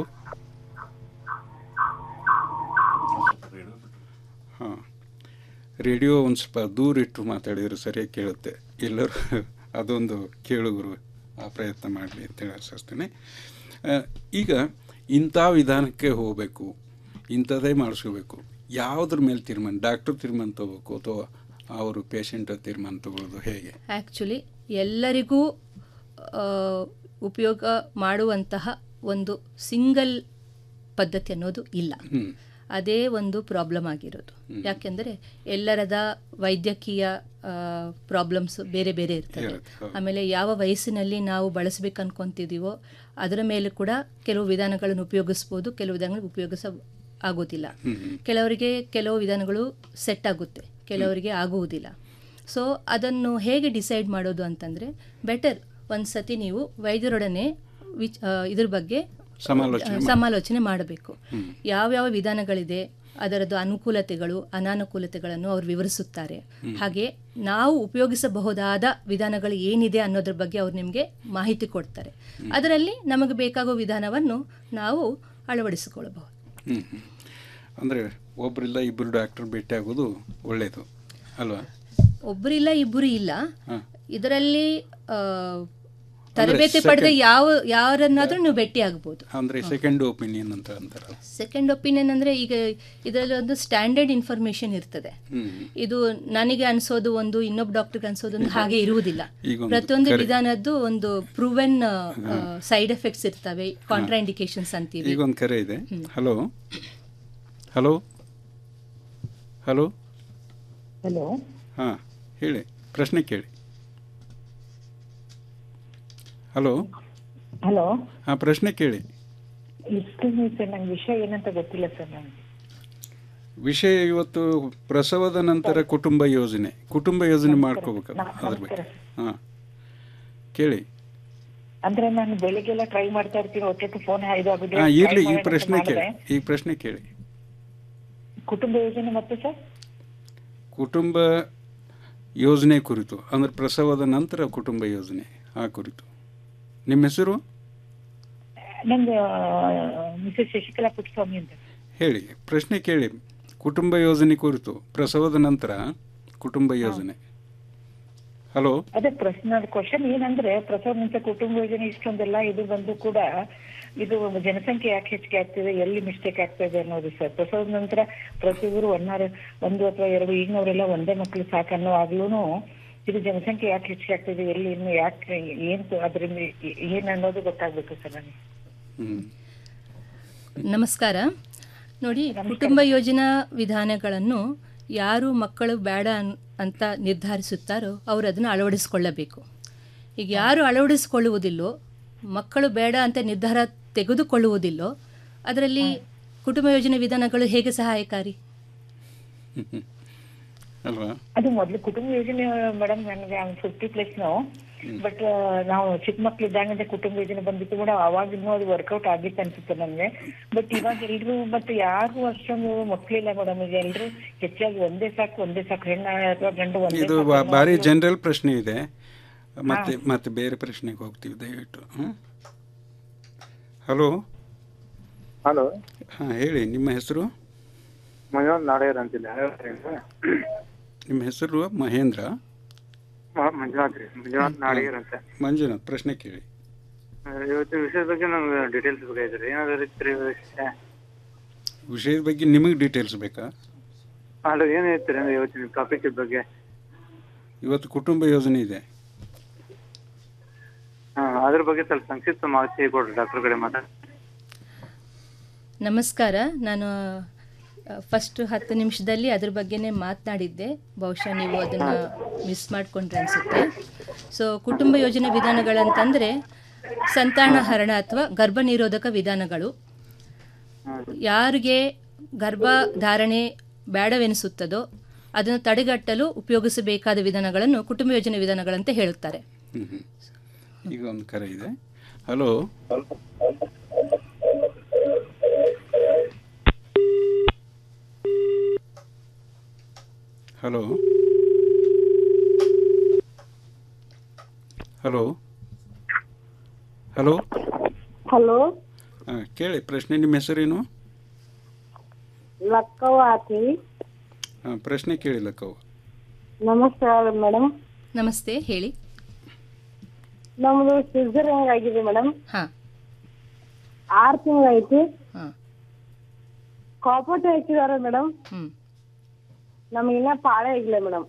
Speaker 4: ಹಾಂ ರೇಡಿಯೋ ಒಂದು ಸ್ವಲ್ಪ ದೂರ ಇಟ್ಟು ಮಾತಾಡಿದ್ರೆ ಸರಿಯಾಗಿ ಕೇಳುತ್ತೆ ಎಲ್ಲರೂ ಅದೊಂದು ಕೇಳುಗರು ಆ ಪ್ರಯತ್ನ ಮಾಡಲಿ ಅಂತೇಳಿ ಆಶಿಸ್ತೇನೆ ಆ, ಈಗ ಇಂಥ ವಿಧಾನಕ್ಕೆ ಹೋಗಬೇಕು ಇಂಥದ್ದೇ ಮಾಡಿಸ್ಕೋಬೇಕು ಯಾವುದ್ರ ಮೇಲೆ ತೀರ್ಮಾನ ಡಾಕ್ಟ್ರ್ ತೀರ್ಮಾನ ತಗೋಬೇಕು ಅಥವಾ ಅವರು ಪೇಷಂಟ್ ತೀರ್ಮಾನ ತಗೊಳ್ಳೋದು ಹೇಗೆ
Speaker 9: ಆ್ಯಕ್ಚುಲಿ ಎಲ್ಲರಿಗೂ ಆ, ಉಪಯೋಗ ಮಾಡುವಂತಹ ಒಂದು ಸಿಂಗಲ್ ಪದ್ಧತಿ ಅನ್ನೋದು ಇಲ್ಲ
Speaker 4: ಹ್ಮ್.
Speaker 9: ಅದೇ ಒಂದು ಪ್ರಾಬ್ಲಮ್ ಆಗಿರೋದು ಯಾಕೆಂದರೆ ಎಲ್ಲರದ ವೈದ್ಯಕೀಯ ಪ್ರಾಬ್ಲಮ್ಸ್ ಬೇರೆ ಬೇರೆ ಇರ್ತದೆ
Speaker 4: ಇರುತ್ತೆ, ಹೌದು.
Speaker 9: ಆಮೇಲೆ ಯಾವ ವಯಸ್ಸಿನಲ್ಲಿ ನಾವು ಬಳಸಬೇಕು ಅನ್ಕೊಂತಿದ್ದೀವೋ ಅದರ ಮೇಲೆ ಕೂಡ ಕೆಲವು ವಿಧಾನಗಳನ್ನು ಉಪಯೋಗಿಸ್ಬೋದು ಕೆಲವು ವಿಧಾನಗಳು ಉಪಯೋಗಿಸ ಆಗೋದಿಲ್ಲ
Speaker 4: ಹ್ಮ್, ಹ್ಮ್.
Speaker 9: ಕೆಲವರಿಗೆ ಕೆಲವು ವಿಧಾನಗಳು ಸೆಟ್ ಆಗುತ್ತೆ ಕೆಲವರಿಗೆ ಆಗುವುದಿಲ್ಲ ಸೊ ಅದನ್ನು ಹೇಗೆ ಡಿಸೈಡ್ ಮಾಡೋದು ಅಂತಂದರೆ ಬೆಟರ್ ಒಂದು ಸತಿ ನೀವು ವೈದ್ಯರೊಡನೆ ವಿಚ್ ಆ, ಇದ್ರ ಬಗ್ಗೆ
Speaker 4: ಸಮಾಲೋಚನೆ
Speaker 9: ಆ,
Speaker 4: ಮಾಡಿ.
Speaker 9: ಸಮಾಲೋಚನೆ ಮಾಡಬೇಕು
Speaker 4: ಹ್ಮ್.
Speaker 9: ಯಾವ್ಯಾವ ವಿಧಾನಗಳಿದೆ ಅದರದ್ದು ಅನುಕೂಲತೆಗಳು ಅನಾನುಕೂಲತೆಗಳನ್ನು ಅವರು ವಿವರಿಸುತ್ತಾರೆ
Speaker 4: ಹ್ಮ್.
Speaker 9: ಹಾಗೆ ನಾವು ಉಪಯೋಗಿಸಬಹುದಾದ ವಿಧಾನಗಳು ಏನಿದೆ ಅನ್ನೋದ್ರ ಬಗ್ಗೆ ಅವ್ರು ನಿಮಗೆ ಮಾಹಿತಿ ಕೊಡ್ತಾರೆ ಅದರಲ್ಲಿ ನಮಗೆ ಬೇಕಾಗೋ ವಿಧಾನವನ್ನು ನಾವು ಅಳವಡಿಸಿಕೊಳ್ಳಬಹುದು
Speaker 4: ಹ್ಮ್ ಹ್ಮ್. ಅಂದ್ರೆ ಒಬ್ಬರಿಲ್ಲ ಇಬ್ಬರು ಡಾಕ್ಟರ್ ಭೇಟಿ ಆಗೋದು ಒಳ್ಳೆಯದು ಅಲ್ವಾ
Speaker 9: ಒಬ್ಬರಿಲ್ಲ ಇಬ್ಬರು ಇಲ್ಲ
Speaker 4: ಹಾ.
Speaker 9: ಇದರಲ್ಲಿ ಆ, ತರಬೇತಿ ಪಡೆದ
Speaker 4: second-
Speaker 9: ಯಾವ ಯಾರನ್ನಾದ್ರೂ ನೀವು ಭೇಟಿ ಆಗ್ಬೋದು
Speaker 4: ಅಂದ್ರೆ ಸೆಕೆಂಡ್ ಒಪಿನಿಯನ್ ಅಂತ ಅಂತಾರಲ್ಲ
Speaker 9: ಸೆಕೆಂಡ್ ಒಪಿನಿಯನ್ ಅಂದ್ರೆ ಈಗ ಇದರಲ್ಲಿ ಒಂದು ಸ್ಟ್ಯಾಂಡರ್ಡ್ ಇನ್ಫಾರ್ಮೇಶನ್ ಇರ್ತದೆ
Speaker 4: ಹ್ಮ್
Speaker 9: ಇದು ನನಗೆ ಅನ್ಸೋದು ಒಂದು ಇನ್ನೊಬ್ಬ ಡಾಕ್ಟರ್ಗೆ ಅನ್ಸೋದು ಒಂದು ಹಾಗೆ ಇರುವುದಿಲ್ಲ
Speaker 4: ಈಗ ಒಂದು
Speaker 9: ಪ್ರತಿಯೊಂದು
Speaker 4: ಕರೆ-
Speaker 9: ವಿಧಾನದ್ದು ಒಂದು ಪ್ರೂವೆನ್ ಸೈಡ್ ಎಫೆಕ್ಟ್ಸ್ ಇರ್ತವೆ ಕಾಂಟ್ರಾ ಇಂಡಿಕೇಶನ್ಸ್ ಅಂತೀವಿ
Speaker 4: ಈಗ ಒಂದು ಕರೆ ಇದೆ ಹಲೋ ಹಲೋ ಹಲೋ
Speaker 14: ಹಲೋ
Speaker 4: ಹಾಂ ಹೇಳಿ ಪ್ರಶ್ನೆ ಕೇಳಿ ಹಲೋ
Speaker 14: ಹಲೋ
Speaker 4: ಹಾಂ ಪ್ರಶ್ನೆ ಕೇಳಿ
Speaker 14: ಇಷ್ಟು ಸರ್ ನಂಗೆ ವಿಷಯ ಏನಂತ ಗೊತ್ತಿಲ್ಲ ಸರ್ ನಂಗೆ
Speaker 4: ವಿಷಯ ಇವತ್ತು ಪ್ರಸವದ ನಂತರ ಕುಟುಂಬ ಯೋಜನೆ ಕುಟುಂಬ ಯೋಜನೆ ಮಾಡ್ಕೋಬೇಕಲ್ಲ ಅದ್ರ ಬಗ್ಗೆ ಹಾಂ ಕೇಳಿ
Speaker 14: ಅಂದ್ರೆ ನಾನು ಬೆಳಿಗ್ಗೆಲ್ಲ ಟ್ರೈ ಮಾಡ್ತಾ ಇರ್ತೀನಿ ಒಟ್ಟೊಟ್ಟು ಫೋನ್ ಇದು ಆಗುತ್ತೆ
Speaker 4: ಹಾಂ ಇರ್ಲಿ
Speaker 14: try
Speaker 4: ಈ
Speaker 14: ಮಾಡೋಣ ಅಂತ
Speaker 4: ಪ್ರಶ್ನೆ ಕೇಳಿ
Speaker 14: ಮಾಡಿದೆ.
Speaker 4: ಈ ಪ್ರಶ್ನೆ ಕೇಳಿ
Speaker 14: ಕುಟುಂಬ ಯೋಜನೆ ಮತ್ತೆ ಸರ್
Speaker 4: ಕುಟುಂಬ ಯೋಜನೆ ಕುರಿತು ಅಂದ್ರೆ ಪ್ರಸವದ ನಂತರ ಕುಟುಂಬ ಯೋಜನೆ ಆ ಕುರಿತು ನಿಮ್ಮ ಹೆಸರು
Speaker 14: ನಂದು ಮಿಸಸ್ ಶಶಿಕಲಾ ಪುಟ್ಟಸ್ವಾಮಿ ಅಂತ
Speaker 4: ಹೇಳಿ ಪ್ರಶ್ನೆ ಕೇಳಿ ಕುಟುಂಬ ಯೋಜನೆ ಕುರಿತು ಪ್ರಸವದ ನಂತರ ಕುಟುಂಬ ಯೋಜನೆ ಹಲೋ
Speaker 14: ಅದೇ ಪ್ರಶ್ನೆ ಕ್ವಶನ್ ಏನಂದ್ರೆ ಪ್ರಸವ ನಂತರ ಕುಟುಂಬ ಯೋಜನೆ ಇಷ್ಟೊಂದೆಲ್ಲ ಇದು ಬಂದು ಕೂಡ ಇದು ಜನಸಂಖ್ಯೆ ಯಾಕೆ ಹೆಚ್ಚಿಗೆ ಆಗ್ತಿದೆ ಎಲ್ಲಿ ಮಿಸ್ಟೇಕ್ ಆಗ್ತಾ ಇದೆ ಅನ್ನೋದು ಸರ್ ಪ್ರಸವದ ನಂತರ ಪ್ರತಿಯೊಬ್ಬರು ಒನ್ನಾರು ಒಂದು ಅಥವಾ ಎರಡು ಈಗಿನವರೆಲ್ಲ ಒಂದೇ ಮಕ್ಕಳು ಸಾಕು ಅನ್ನೋ ಆಗ್ಲೂ ಇದು ಜನಸಂಖ್ಯೆ ಯಾಕೆ ಹೆಚ್ಚಿಗೆ ಆಗ್ತಿದೆ ಎಲ್ಲಿ ಇನ್ನು ಯಾಕೆ ಏನ್ ಅದರಿಂದ ಏನ್ ಅನ್ನೋದು ಗೊತ್ತಾಗ್ಬೇಕು ಸರ್ ನನಗೆ
Speaker 4: ಹ್ಮ್
Speaker 9: ನಮಸ್ಕಾರ ನೋಡಿ ಕುಟುಂಬ ಯೋಜನಾ ವಿಧಾನಗಳನ್ನು ಯಾರು ಮಕ್ಕಳು ಬೇಡ ಅನ್- ಅಂತ ನಿರ್ಧರಿಸುತ್ತಾರೋ ಅವರು ಅದನ್ನು ಅಳವಡಿಸಿಕೊಳ್ಳಬೇಕು ಈಗ ಯಾರು ಅಳವಡಿಸಿಕೊಳ್ಳುವುದಿಲ್ಲೋ ಮಕ್ಕಳು ಬೇಡ ಅಂತ ನಿರ್ಧಾರ ತೆಗೆದುಕೊಳ್ಳುವುದಿಲ್ಲೋ ಅದರಲ್ಲಿ ಕುಟುಂಬ ಯೋಜನೆ ವಿಧಾನಗಳು ಹೇಗೆ ಸಹಾಯಕಾರಿ
Speaker 4: ಅಲ್ವಾ
Speaker 14: ಅದು ಮೊದ್ಲು ಕುಟುಂಬ ಯೋಜನೆ ಮೇಡಮ್ ನನಗೆ ಫಿಫ್ಟಿ ಪ್ಲಸ್ ನಾವು ಬಟ್ ನಾವು ಚಿಕ್ಕ ಮಕ್ಳಿದ್ದಂಗೆ ಕುಟುಂಬ ಯೋಜನೆ ಬಂದಿತ್ತು ಕೂಡ ಅವಾಗ ಇನ್ನೂ ಅದು ವರ್ಕೌಟ್ ಆಗಿತ್ತು ಅನ್ಸುತ್ತೆ ನಮ್ಗೆ ಬಟ್ ಇವಾಗ ಎಲ್ರು ಮತ್ತೆ ಯಾರು ಅಷ್ಟೊಂದು ಮಕ್ಳಿಲ್ಲ ಮೇಡಮ್ ಈಗ ಎಲ್ರು ಹೆಚ್ಚಾಗಿ ಒಂದೇ ಸಾಕು ಒಂದೇ ಸಾಕು ಹೆಣ್ಣ ಅಥವಾ ಗಂಡು ಒಂದೇ
Speaker 4: ಇದು
Speaker 14: ಸಾಕು
Speaker 4: ಬಾ-
Speaker 14: ಅನ್ನೋ
Speaker 4: ಭಾರಿ
Speaker 14: ಒಂದು-
Speaker 4: ಜನರಲ್ ಪ್ರಶ್ನೆ ಇದೆ ಮತ್ತೆ ಮತ್ತೆ ಬೇರೆ ಪ್ರಶ್ನೆಗೆ ಹೋಗ್ತೀವಿ ದಯವಿಟ್ಟು ಹ್ಮ್? ಹಲೋ
Speaker 16: ಹಲೋ
Speaker 4: ಹಾಂ ಹೇಳಿ ನಿಮ್ಮ ಹೆಸರು
Speaker 16: ಮಂಜುನಾಥ್ ನಾಡೇರ್ ಅಂತಿಲ್ಲ
Speaker 4: ನಿಮ್ಮ ಹೆಸರು ಮಹೇಂದ್ರ
Speaker 16: ಮ- ಮಂಜುನಾಥ್ ರೀ ಮಂಜುನಾಥ್ ನಾಡೇರ್ ಅಂತ
Speaker 4: ಮಂಜುನಾಥ್ ಪ್ರಶ್ನೆ ಕೇಳಿ
Speaker 16: ಆ, ಇವತ್ತಿನ ವಿಷಯದ ಬಗ್ಗೆ ನಮ್ಗೆ ಡೀಟೇಲ್ಸ್ ಬೇಕಾಗಿತ್ತು ರೀ ಏನಾದ್ರು ಇತ್ತು ವಿಷಯ
Speaker 4: ವಿಷಯದ ಬಗ್ಗೆ ನಿಮಗೆ ಡೀಟೇಲ್ಸ್ ಬೇಕಾ
Speaker 16: ಅಲ್ಲ ಏನ್ ಹೇಳ್ತೀರಿ ಅಂದ್ರೆ ಇವತ್ತಿನ ಟಾಪಿಕ್ ಬಗ್ಗೆ
Speaker 4: ಇವತ್ತು ಕುಟುಂಬ ಯೋಜನೆ ಇದೆ
Speaker 16: ಹಾ ಅದ್ರ ಬಗ್ಗೆ ಸ್ವಲ್ಪ ಸಂಕ್ಷಿಪ್ತ ಮಾಹಿತಿ ಕೊಡ್ರಿ ಡಾಕ್ಟರ್ ಕಡೆ ಮಾತಾಡಿ
Speaker 9: ನಮಸ್ಕಾರ ನಾನು ಫಸ್ಟ್ ಹತ್ತು ನಿಮಿಷದಲ್ಲಿ ಅದ್ರ ಬಗ್ಗೆನೇ ಮಾತನಾಡಿದ್ದೆ ಬಹುಶಃ ನೀವು ಅದನ್ನು ಮಿಸ್ ಮಾಡಿಕೊಂಡ್ರೆ ಅನಿಸುತ್ತೆ ಸೊ ಕುಟುಂಬ ಯೋಜನೆ ವಿಧಾನಗಳಂತಂದರೆ ಸಂತಾನಹರಣ ಅಥವಾ ಗರ್ಭ ನಿರೋಧಕ ವಿಧಾನಗಳು ಯಾರಿಗೆ ಗರ್ಭಧಾರಣೆ ಬೇಡವೆನಿಸುತ್ತದೋ ಅದನ್ನು ತಡೆಗಟ್ಟಲು ಉಪಯೋಗಿಸಬೇಕಾದ ವಿಧಾನಗಳನ್ನು ಕುಟುಂಬ ಯೋಜನೆ ವಿಧಾನಗಳಂತ ಹೇಳುತ್ತಾರೆ
Speaker 4: ಹ್ಮ್ ಹ್ಮ್. ಈಗ ಒಂದು ಕರೆ ಇದೆ hello hello hello hello
Speaker 17: hello
Speaker 4: ಹಾಂ ಕೇಳಿ ಪ್ರಶ್ನೆ ನಿಮ್ಮ ಹೆಸರೇನು
Speaker 17: ಲಕ್ಕವಾತಿ
Speaker 4: ಹಾಂ ಪ್ರಶ್ನೆ ಕೇಳಿಲ್ಲಕ್ಕವು
Speaker 17: ನಮಸ್ಕಾರ ಮೇಡಮ್
Speaker 9: ನಮಸ್ತೆ ಹೇಳಿ
Speaker 17: ನಮ್ದು ಸಿಸರಿಂಗ್ ಆಗಿದೆ ಮೇಡಮ್
Speaker 9: ಹಾ
Speaker 17: ಆರು ತಿಂಗಳಾಯ್ತು
Speaker 9: ಹಾ
Speaker 17: ಕಾಪೋಟ್ ಹಾಕಿದಾರೆ ಮೇಡಮ್
Speaker 9: ಹ್ಮ್
Speaker 17: ನಮಗಿನ್ನ ಪಾಳೆ ಆಗಿಲ್ಲ ಮೇಡಮ್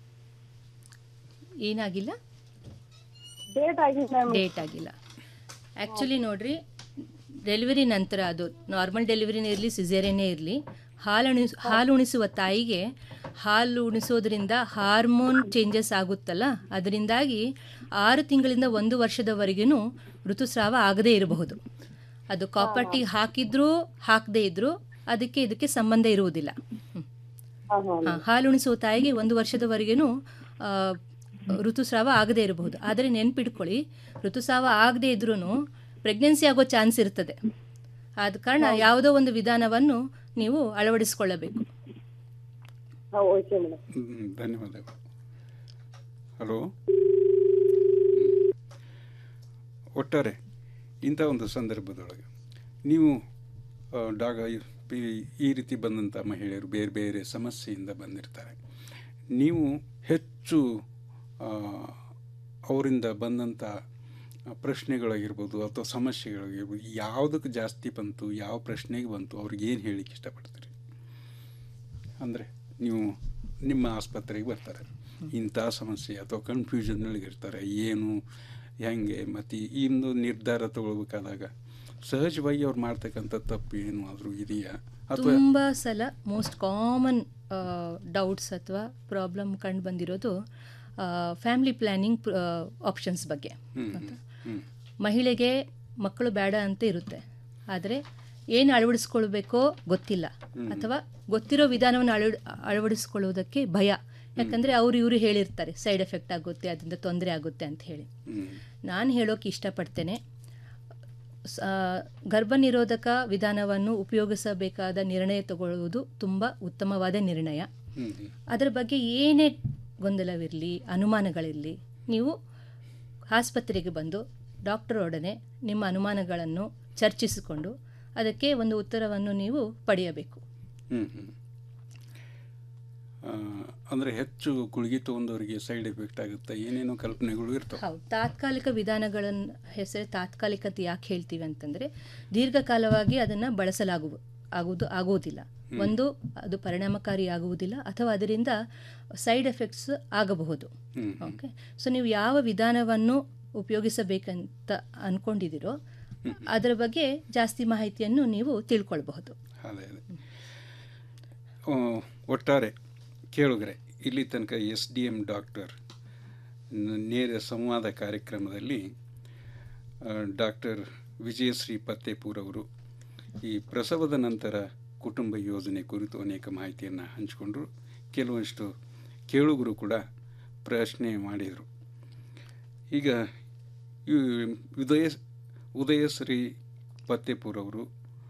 Speaker 9: ಏನಾಗಿಲ್ಲ
Speaker 17: ಡೇಟ್ ಆಗಿಲ್ಲ ಮೇಡಮ್
Speaker 9: ಡೇಟ್ ಆಗಿಲ್ಲ ಆ್ಯಕ್ಚುಲಿ ನೋಡ್ರಿ ಡೆಲಿವರಿ ನಂತರ ಅದು ನಾರ್ಮಲ್ ಡೆಲಿವರಿನೇ ಇರಲಿ ಸಿಸೇರಿಯನ್ನೇ ಇರಲಿ ಹಾಲು ಉಣಿಸ್ ಹಾಲು ಉಣಿಸುವ ತಾಯಿಗೆ ಹಾಲು ಉಣಿಸೋದ್ರಿಂದ ಹಾರ್ಮೋನ್ ಚೇಂಜಸ್ ಆಗುತ್ತಲ್ಲ ಅದರಿಂದಾಗಿ ಆರು ತಿಂಗಳಿಂದ ಒಂದು ವರ್ಷದವರೆಗೂ ಋತುಸ್ರಾವ ಆಗದೇ ಇರಬಹುದು ಅದು ಕಾಪರ್ಟಿ ಹಾಕಿದ್ರೂ ಹಾಕದೇ ಇದ್ರೂ ಅದಕ್ಕೆ ಇದಕ್ಕೆ ಸಂಬಂಧ ಇರುವುದಿಲ್ಲ ಹ್ಮ್. ಹಾ, ಹಾಲು ಉಣಿಸುವ ತಾಯಿಗೆ ಒಂದು ವರ್ಷದವರೆಗೂ ಋತುಸ್ರಾವ ಆಗದೇ ಇರಬಹುದು ಆದರೆ ನೆನ್ಪಿಟ್ಕೊಳ್ಳಿ ಋತುಸ್ರಾವ ಆಗದೇ ಇದ್ರೂ ಪ್ರೆಗ್ನೆನ್ಸಿ ಆಗೋ ಚಾನ್ಸ್ ಇರ್ತದೆ ಆದ ಕಾರಣ ಯಾವುದೋ ಒಂದು ವಿಧಾನವನ್ನು ನೀವು ಅಳವಡಿಸಿಕೊಳ್ಳಬೇಕು
Speaker 17: ಓಕೆ ಮೇಡಮ್
Speaker 4: ಹ್ಮ್, ಧನ್ಯವಾದಗಳು ಹಲೋ ಒಟ್ಟಾರೆ ಇಂಥ ಒಂದು ಸಂದರ್ಭದೊಳಗೆ ನೀವು ಆ, ಡಾಗ ಈ- ಈ ರೀತಿ ಬಂದಂಥ ಮಹಿಳೆಯರು ಬೇರೆ ಬೇರೆ ಸಮಸ್ಯೆಯಿಂದ ಬಂದಿರ್ತಾರೆ ನೀವು ಹೆಚ್ಚು ಆ, ಅವರಿಂದ ಬಂದಂಥ ಪ್ರಶ್ನೆಗಳಾಗಿರ್ಬೋದು ಅಥವಾ ಸಮಸ್ಯೆಗಳಾಗಿರ್ಬೋದು ಯಾವುದಕ್ಕೆ ಜಾಸ್ತಿ ಬಂತು ಯಾವ ಪ್ರಶ್ನೆಗೆ ಬಂತು ಅವ್ರಿಗೆ ಏನು ಹೇಳಲಿಕ್ಕೆ ಇಷ್ಟಪಡ್ತೀರಿ ಅಂದರೆ ನೀವು ನಿಮ್ಮ ಆಸ್ಪತ್ರೆಗೆ ಬರ್ತಾರೆ ಇಂಥ ಸಮಸ್ಯೆ ಅಥವಾ ಕನ್ಫ್ಯೂಷನ್ನೊಳಗೆ ಇರ್ತಾರೆ ಏನು ಹೆಂಗೆ ಮತ್ತು ಈ ಒಂದು ನಿರ್ಧಾರ ತಗೊಳ್ಬೇಕಾದಾಗ ಸಹಜವಾಗಿ ಅವ್ರು ಮಾಡ್ತಕ್ಕಂಥ ತಪ್ಪು ಏನು ಆದರೂ ಇದೆಯಾ ಅಥವಾ
Speaker 9: ತುಂಬ ಸಲ ಮೋಸ್ಟ್ ಕಾಮನ್ ಡೌಟ್ಸ್ ಅಥವಾ ಪ್ರಾಬ್ಲಮ್ ಕಂಡು ಬಂದಿರೋದು ಫ್ಯಾಮಿಲಿ ಪ್ಲ್ಯಾನಿಂಗ್ ಆಪ್ಷನ್ಸ್ ಬಗ್ಗೆ
Speaker 4: ಹ್ಮ್, ಹ್ಮ್, ಹ್ಮ್.
Speaker 9: ಮಹಿಳೆಗೆ ಮಕ್ಕಳು ಬೇಡ ಅಂತ ಇರುತ್ತೆ ಆದರೆ ಏನು ಅಳವಡಿಸ್ಕೊಳ್ಬೇಕೋ ಗೊತ್ತಿಲ್ಲ
Speaker 4: ಹ್ಮ್.
Speaker 9: ಅಥವಾ ಗೊತ್ತಿರೋ ವಿಧಾನವನ್ನು ಅಳವ ಅಳವಡಿಸ್ಕೊಳ್ಳೋದಕ್ಕೆ ಭಯ ಯಾಕಂದರೆ ಅವರು ಇವರು ಹೇಳಿರ್ತಾರೆ ಸೈಡ್ ಎಫೆಕ್ಟ್ ಆಗುತ್ತೆ ಅದರಿಂದ ತೊಂದರೆ ಆಗುತ್ತೆ ಅಂತ ಹೇಳಿ
Speaker 4: ಹ್ಮ್.
Speaker 9: ನಾನು ಹೇಳೋಕೆ ಇಷ್ಟಪಡ್ತೇನೆ ಸ- ಆ, ಗರ್ಭನಿರೋಧಕ ವಿಧಾನವನ್ನು ಉಪಯೋಗಿಸಬೇಕಾದ ನಿರ್ಣಯ ತಗೊಳ್ಳುವುದು ತುಂಬ ಉತ್ತಮವಾದ ನಿರ್ಣಯ
Speaker 4: ಹ್ಮ್, ಹ್ಮ್.
Speaker 9: ಅದರ ಬಗ್ಗೆ ಏನೇ ಗೊಂದಲವಿರಲಿ ಅನುಮಾನಗಳಿರಲಿ ನೀವು ಆಸ್ಪತ್ರೆಗೆ ಬಂದು ಡಾಕ್ಟರೊಡನೆ ನಿಮ್ಮ ಅನುಮಾನಗಳನ್ನು ಚರ್ಚಿಸಿಕೊಂಡು ಅದಕ್ಕೆ ಒಂದು ಉತ್ತರವನ್ನು ನೀವು ಪಡೆಯಬೇಕು
Speaker 4: ಹ್ಮ್ ಹ್ಮ್ ಅಂದರೆ ಹೆಚ್ಚು ಗುಳಿಗೆ ತೊಗೊಂಡವರಿಗೆ ಸೈಡ್ ಎಫೆಕ್ಟ್ ಆಗುತ್ತೆ ಏನೇನೋ ಕಲ್ಪನೆಗಳು ಇರ್ತವೆ
Speaker 9: ಹೌದು ತಾತ್ಕಾಲಿಕ ವಿಧಾನಗಳನ್ನು ಹೆಸರು ತಾತ್ಕಾಲಿಕತೆ ಯಾಕೆ ಹೇಳ್ತೀವಿ ಅಂತಂದರೆ ದೀರ್ಘಕಾಲವಾಗಿ ಅದನ್ನು ಬಳಸಲಾಗುವ ಆಗುವುದು ಆಗುವುದಿಲ್ಲ
Speaker 4: ಹ್ಮ್.
Speaker 9: ಒಂದು ಅದು ಪರಿಣಾಮಕಾರಿ ಆಗುವುದಿಲ್ಲ ಅಥವಾ ಅದರಿಂದ ಸೈಡ್ ಎಫೆಕ್ಟ್ಸ್ ಆಗಬಹುದು
Speaker 4: ಹ್ಮ್,
Speaker 9: ಓಕೆ ಸೊ ನೀವು ಯಾವ ವಿಧಾನವನ್ನು ಉಪಯೋಗಿಸಬೇಕಂತ ಅಂದ್ಕೊಂಡಿದ್ದೀರೋ ಅದರ ಬಗ್ಗೆ ಜಾಸ್ತಿ ಮಾಹಿತಿಯನ್ನು ನೀವು ತಿಳ್ಕೊಳ್ಬಹುದು
Speaker 4: ಅದೇ ಅದೇ ಆ, ಒಟ್ಟಾರೆ ಕೇಳುಗರೆ ಇಲ್ಲಿ ತನಕ ಎಸ್ ಡಿ ಎಮ್ ಡಾಕ್ಟರ್ ನ- ನೇರ ಸಂವಾದ ಕಾರ್ಯಕ್ರಮದಲ್ಲಿ ಡಾಕ್ಟರ್ ವಿಜಯಶ್ರೀ ಪತ್ತೇಪೂರ್ ಅವರು ಈ ಪ್ರಸವದ ನಂತರ ಕುಟುಂಬ ಯೋಜನೆ ಕುರಿತು ಅನೇಕ ಮಾಹಿತಿಯನ್ನು ಹಂಚಿಕೊಂಡ್ರು ಕೆಲವಷ್ಟು ಕೇಳುಗರು ಕೂಡ ಪ್ರಶ್ನೆ ಮಾಡಿದರು ಈಗ ಈ ಉದಯ ಉದಯಶ್ರೀ ಪತ್ತೇಪೂರ್ ಅವರು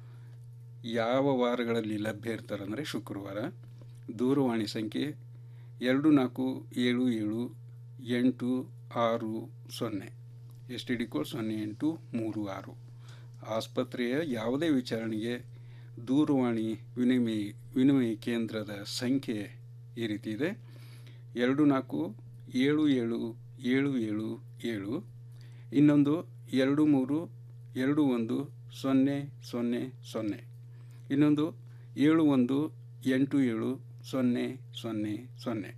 Speaker 4: ಯಾವ ವಾರಗಳಲ್ಲಿ ಲಭ್ಯ ಇರ್ತಾರೆ ಅಂದರೆ ಶುಕ್ರವಾರ ದೂರವಾಣಿ ಸಂಖ್ಯೆ ಎರಡು ನಾಲ್ಕು ಏಳು ಏಳು ಎಂಟು ಆರು ಸೊನ್ನೆ ಎಸ್ ಟಿ ಡಿ ಕೋಡ್ ಸೊನ್ನೆ ಎಂಟು ಮೂರು ಆರು ಆಸ್ಪತ್ರೆಯ ಯಾವುದೇ ವಿಚಾರಣೆಗೆ ದೂರವಾಣಿ ವಿನಿಮಯ ವಿನಿಮಯ ಕೇಂದ್ರದ ಸಂಖ್ಯೆ ಈ ರೀತಿ ಇದೆ ಎರಡು ನಾಲ್ಕು ಏಳು ಏಳು ಏಳು ಏಳು ಏಳು ಇನ್ನೊಂದು ಎರಡು ಮೂರು ಎರಡು ಒಂದು ಸೊನ್ನೆ ಸೊನ್ನೆ ಸೊನ್ನೆ ಇನ್ನೊಂದು ಏಳು ಒಂದು ಎಂಟು ಏಳು ಸೊನ್ನೆ ಸೊನ್ನೆ ಸೊನ್ನೆ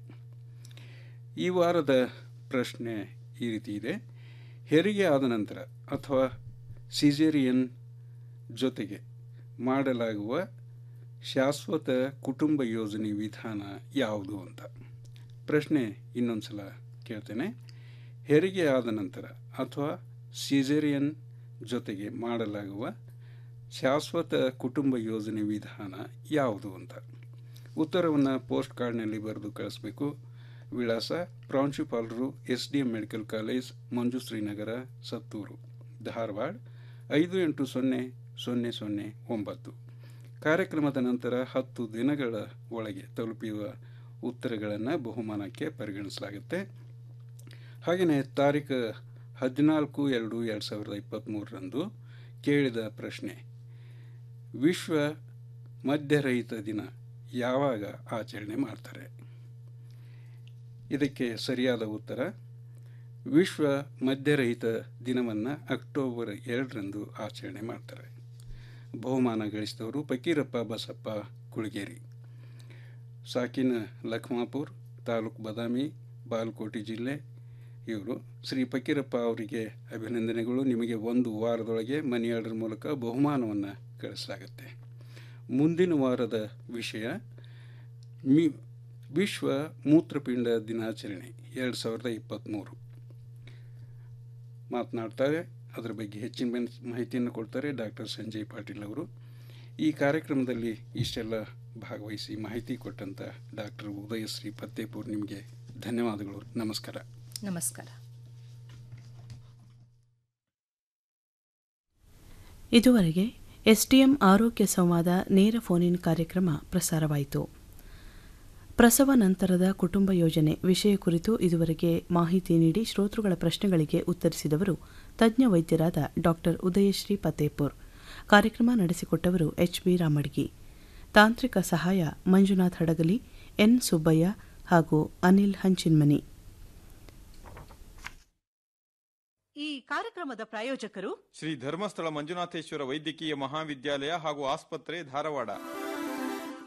Speaker 4: ಈ ವಾರದ ಪ್ರಶ್ನೆ ಈ ರೀತಿ ಇದೆ ಹೆರಿಗೆ ಆದ ನಂತರ ಅಥವಾ ಸಿಜೇರಿಯನ್ ಜೊತೆಗೆ ಮಾಡಲಾಗುವ ಶಾಶ್ವತ ಕುಟುಂಬ ಯೋಜನೆ ವಿಧಾನ ಯಾವುದು ಅಂತ ಪ್ರಶ್ನೆ ಇನ್ನೊಂದು ಸಲ ಕೇಳ್ತೇನೆ ಹೆರಿಗೆ ಆದ ನಂತರ ಅಥವಾ ಸಿಜೇರಿಯನ್ ಜೊತೆಗೆ ಮಾಡಲಾಗುವ ಶಾಶ್ವತ ಕುಟುಂಬ ಯೋಜನೆ ವಿಧಾನ ಯಾವುದು ಅಂತ ಉತ್ತರವನ್ನು ಪೋಸ್ಟ್ ಕಾರ್ಡ್ನಲ್ಲಿ ಬರೆದು ಕಳಿಸ್ಬೇಕು ವಿಳಾಸ ಪ್ರಾಂಶುಪಾಲರು S D M medical college Manju Shrinagar Sattur Dharwad ಐದು ಎಂಟು ಸೊನ್ನೆ ಸೊನ್ನೆ ಸೊನ್ನೆ ಒಂಬತ್ತು ಕಾರ್ಯಕ್ರಮದ ನಂತರ ಹತ್ತು ದಿನಗಳ ಒಳಗೆ ತಲುಪಿರುವ ಉತ್ತರಗಳನ್ನು ಬಹುಮಾನಕ್ಕೆ ಪರಿಗಣಿಸಲಾಗುತ್ತೆ ಹಾಗೆಯೇ ತಾರೀಕು ಹದಿನಾಲ್ಕು ಎರಡು ಎರಡು ಸಾವಿರದ ಇಪ್ಪತ್ತ್ಮೂರರಂದು ಕೇಳಿದ ಪ್ರಶ್ನೆ ವಿಶ್ವ ಮದ್ಯರಹಿತ ದಿನ ಯಾವಾಗ ಆಚರಣೆ ಮಾಡ್ತಾರೆ ಇದಕ್ಕೆ ಸರಿಯಾದ ಉತ್ತರ ವಿಶ್ವ ಮದ್ಯರಹಿತ ದಿನವನ್ನು ಅಕ್ಟೋಬರ್ ಎರಡರಂದು ಆಚರಣೆ ಮಾಡ್ತಾರೆ ಬಹುಮಾನ ಗಳಿಸಿದವರು ಫಕೀರಪ್ಪ ಬಸಪ್ಪ ಕುಳಗೇರಿ ಸಾಕಿನ ಲಖಮಾಪುರ್ ತಾಲೂಕು ಬದಾಮಿ ಬಾಲ್ಕೋಟೆ ಜಿಲ್ಲೆ ಇವರು ಶ್ರೀ ಫಕೀರಪ್ಪ ಅವರಿಗೆ ಅಭಿನಂದನೆಗಳು ನಿಮಗೆ ಒಂದು ವಾರದೊಳಗೆ ಮನಿ ಆರ್ಡರ್ ಮೂಲಕ ಬಹುಮಾನವನ್ನು ಕಳಿಸಲಾಗುತ್ತೆ ಮುಂದಿನ ವಾರದ ವಿಷಯ ಮಿ ವಿಶ್ವ ಮೂತ್ರಪಿಂಡ ದಿನಾಚರಣೆ ಎರಡು ಸಾವಿರದ ಇಪ್ಪತ್ತ್ಮೂರು ಮಾತನಾಡ್ತಾರೆ ಅದರ ಬಗ್ಗೆ ಹೆಚ್ಚಿನ ಬೆನ್- ಮಾಹಿತಿಯನ್ನು ಕೊಡ್ತಾರೆ ಡಾಕ್ಟರ್ ಸಂಜಯ್ ಪಾಟೀಲ್ ಅವರು ಈ ಕಾರ್ಯಕ್ರಮದಲ್ಲಿ ಇಷ್ಟೆಲ್ಲ ಭಾಗವಹಿಸಿ ಮಾಹಿತಿ ಕೊಟ್ಟಂಥ ಡಾಕ್ಟರ್ ಉದಯಶ್ರೀ ಫತ್ತೇಪುರ್ ನಿಮಗೆ ಧನ್ಯವಾದಗಳು ನಮಸ್ಕಾರ
Speaker 9: ನಮಸ್ಕಾರ
Speaker 3: ಇದುವರೆಗೆ ಎಸ್ಡಿಎಂ ಆರೋಗ್ಯ ಸಂವಾದ ನೇರ ಫೋನ್ ಇನ್ ಕಾರ್ಯಕ್ರಮ ಪ್ರಸಾರವಾಯಿತು ಪ್ರಸವ ನಂತರದ ಕುಟುಂಬ ಯೋಜನೆ ವಿಷಯ ಕುರಿತು ಇದುವರೆಗೆ ಮಾಹಿತಿ ನೀಡಿ ಶ್ರೋತೃಗಳ ಪ್ರಶ್ನೆಗಳಿಗೆ ಉತ್ತರಿಸಿದವರು ತಜ್ಞ ವೈದ್ಯರಾದ ಡಾಕ್ಟರ್ ಉದಯಶ್ರೀ ಫತೇಪುರ್ ಕಾರ್ಯಕ್ರಮ ನಡೆಸಿಕೊಟ್ಟವರು ಎಚ್ ಬಿ ರಾಮಡ್ಗಿ ತಾಂತ್ರಿಕ ಸಹಾಯ ಮಂಜುನಾಥ್ ಹಡಗಲಿ ಎನ್ ಸುಬ್ಬಯ್ಯ ಹಾಗೂ ಅನಿಲ್ ಹಂಚಿನ್ಮನಿ
Speaker 1: ಈ ಕಾರ್ಯಕ್ರಮದ ಪ್ರಾಯೋಜಕರು
Speaker 2: ಶ್ರೀ ಧರ್ಮಸ್ಥಳ ಮಂಜುನಾಥೇಶ್ವರ ವೈದ್ಯಕೀಯ ಮಹಾವಿದ್ಯಾಲಯ ಹಾಗೂ ಆಸ್ಪತ್ರೆ ಧಾರವಾಡ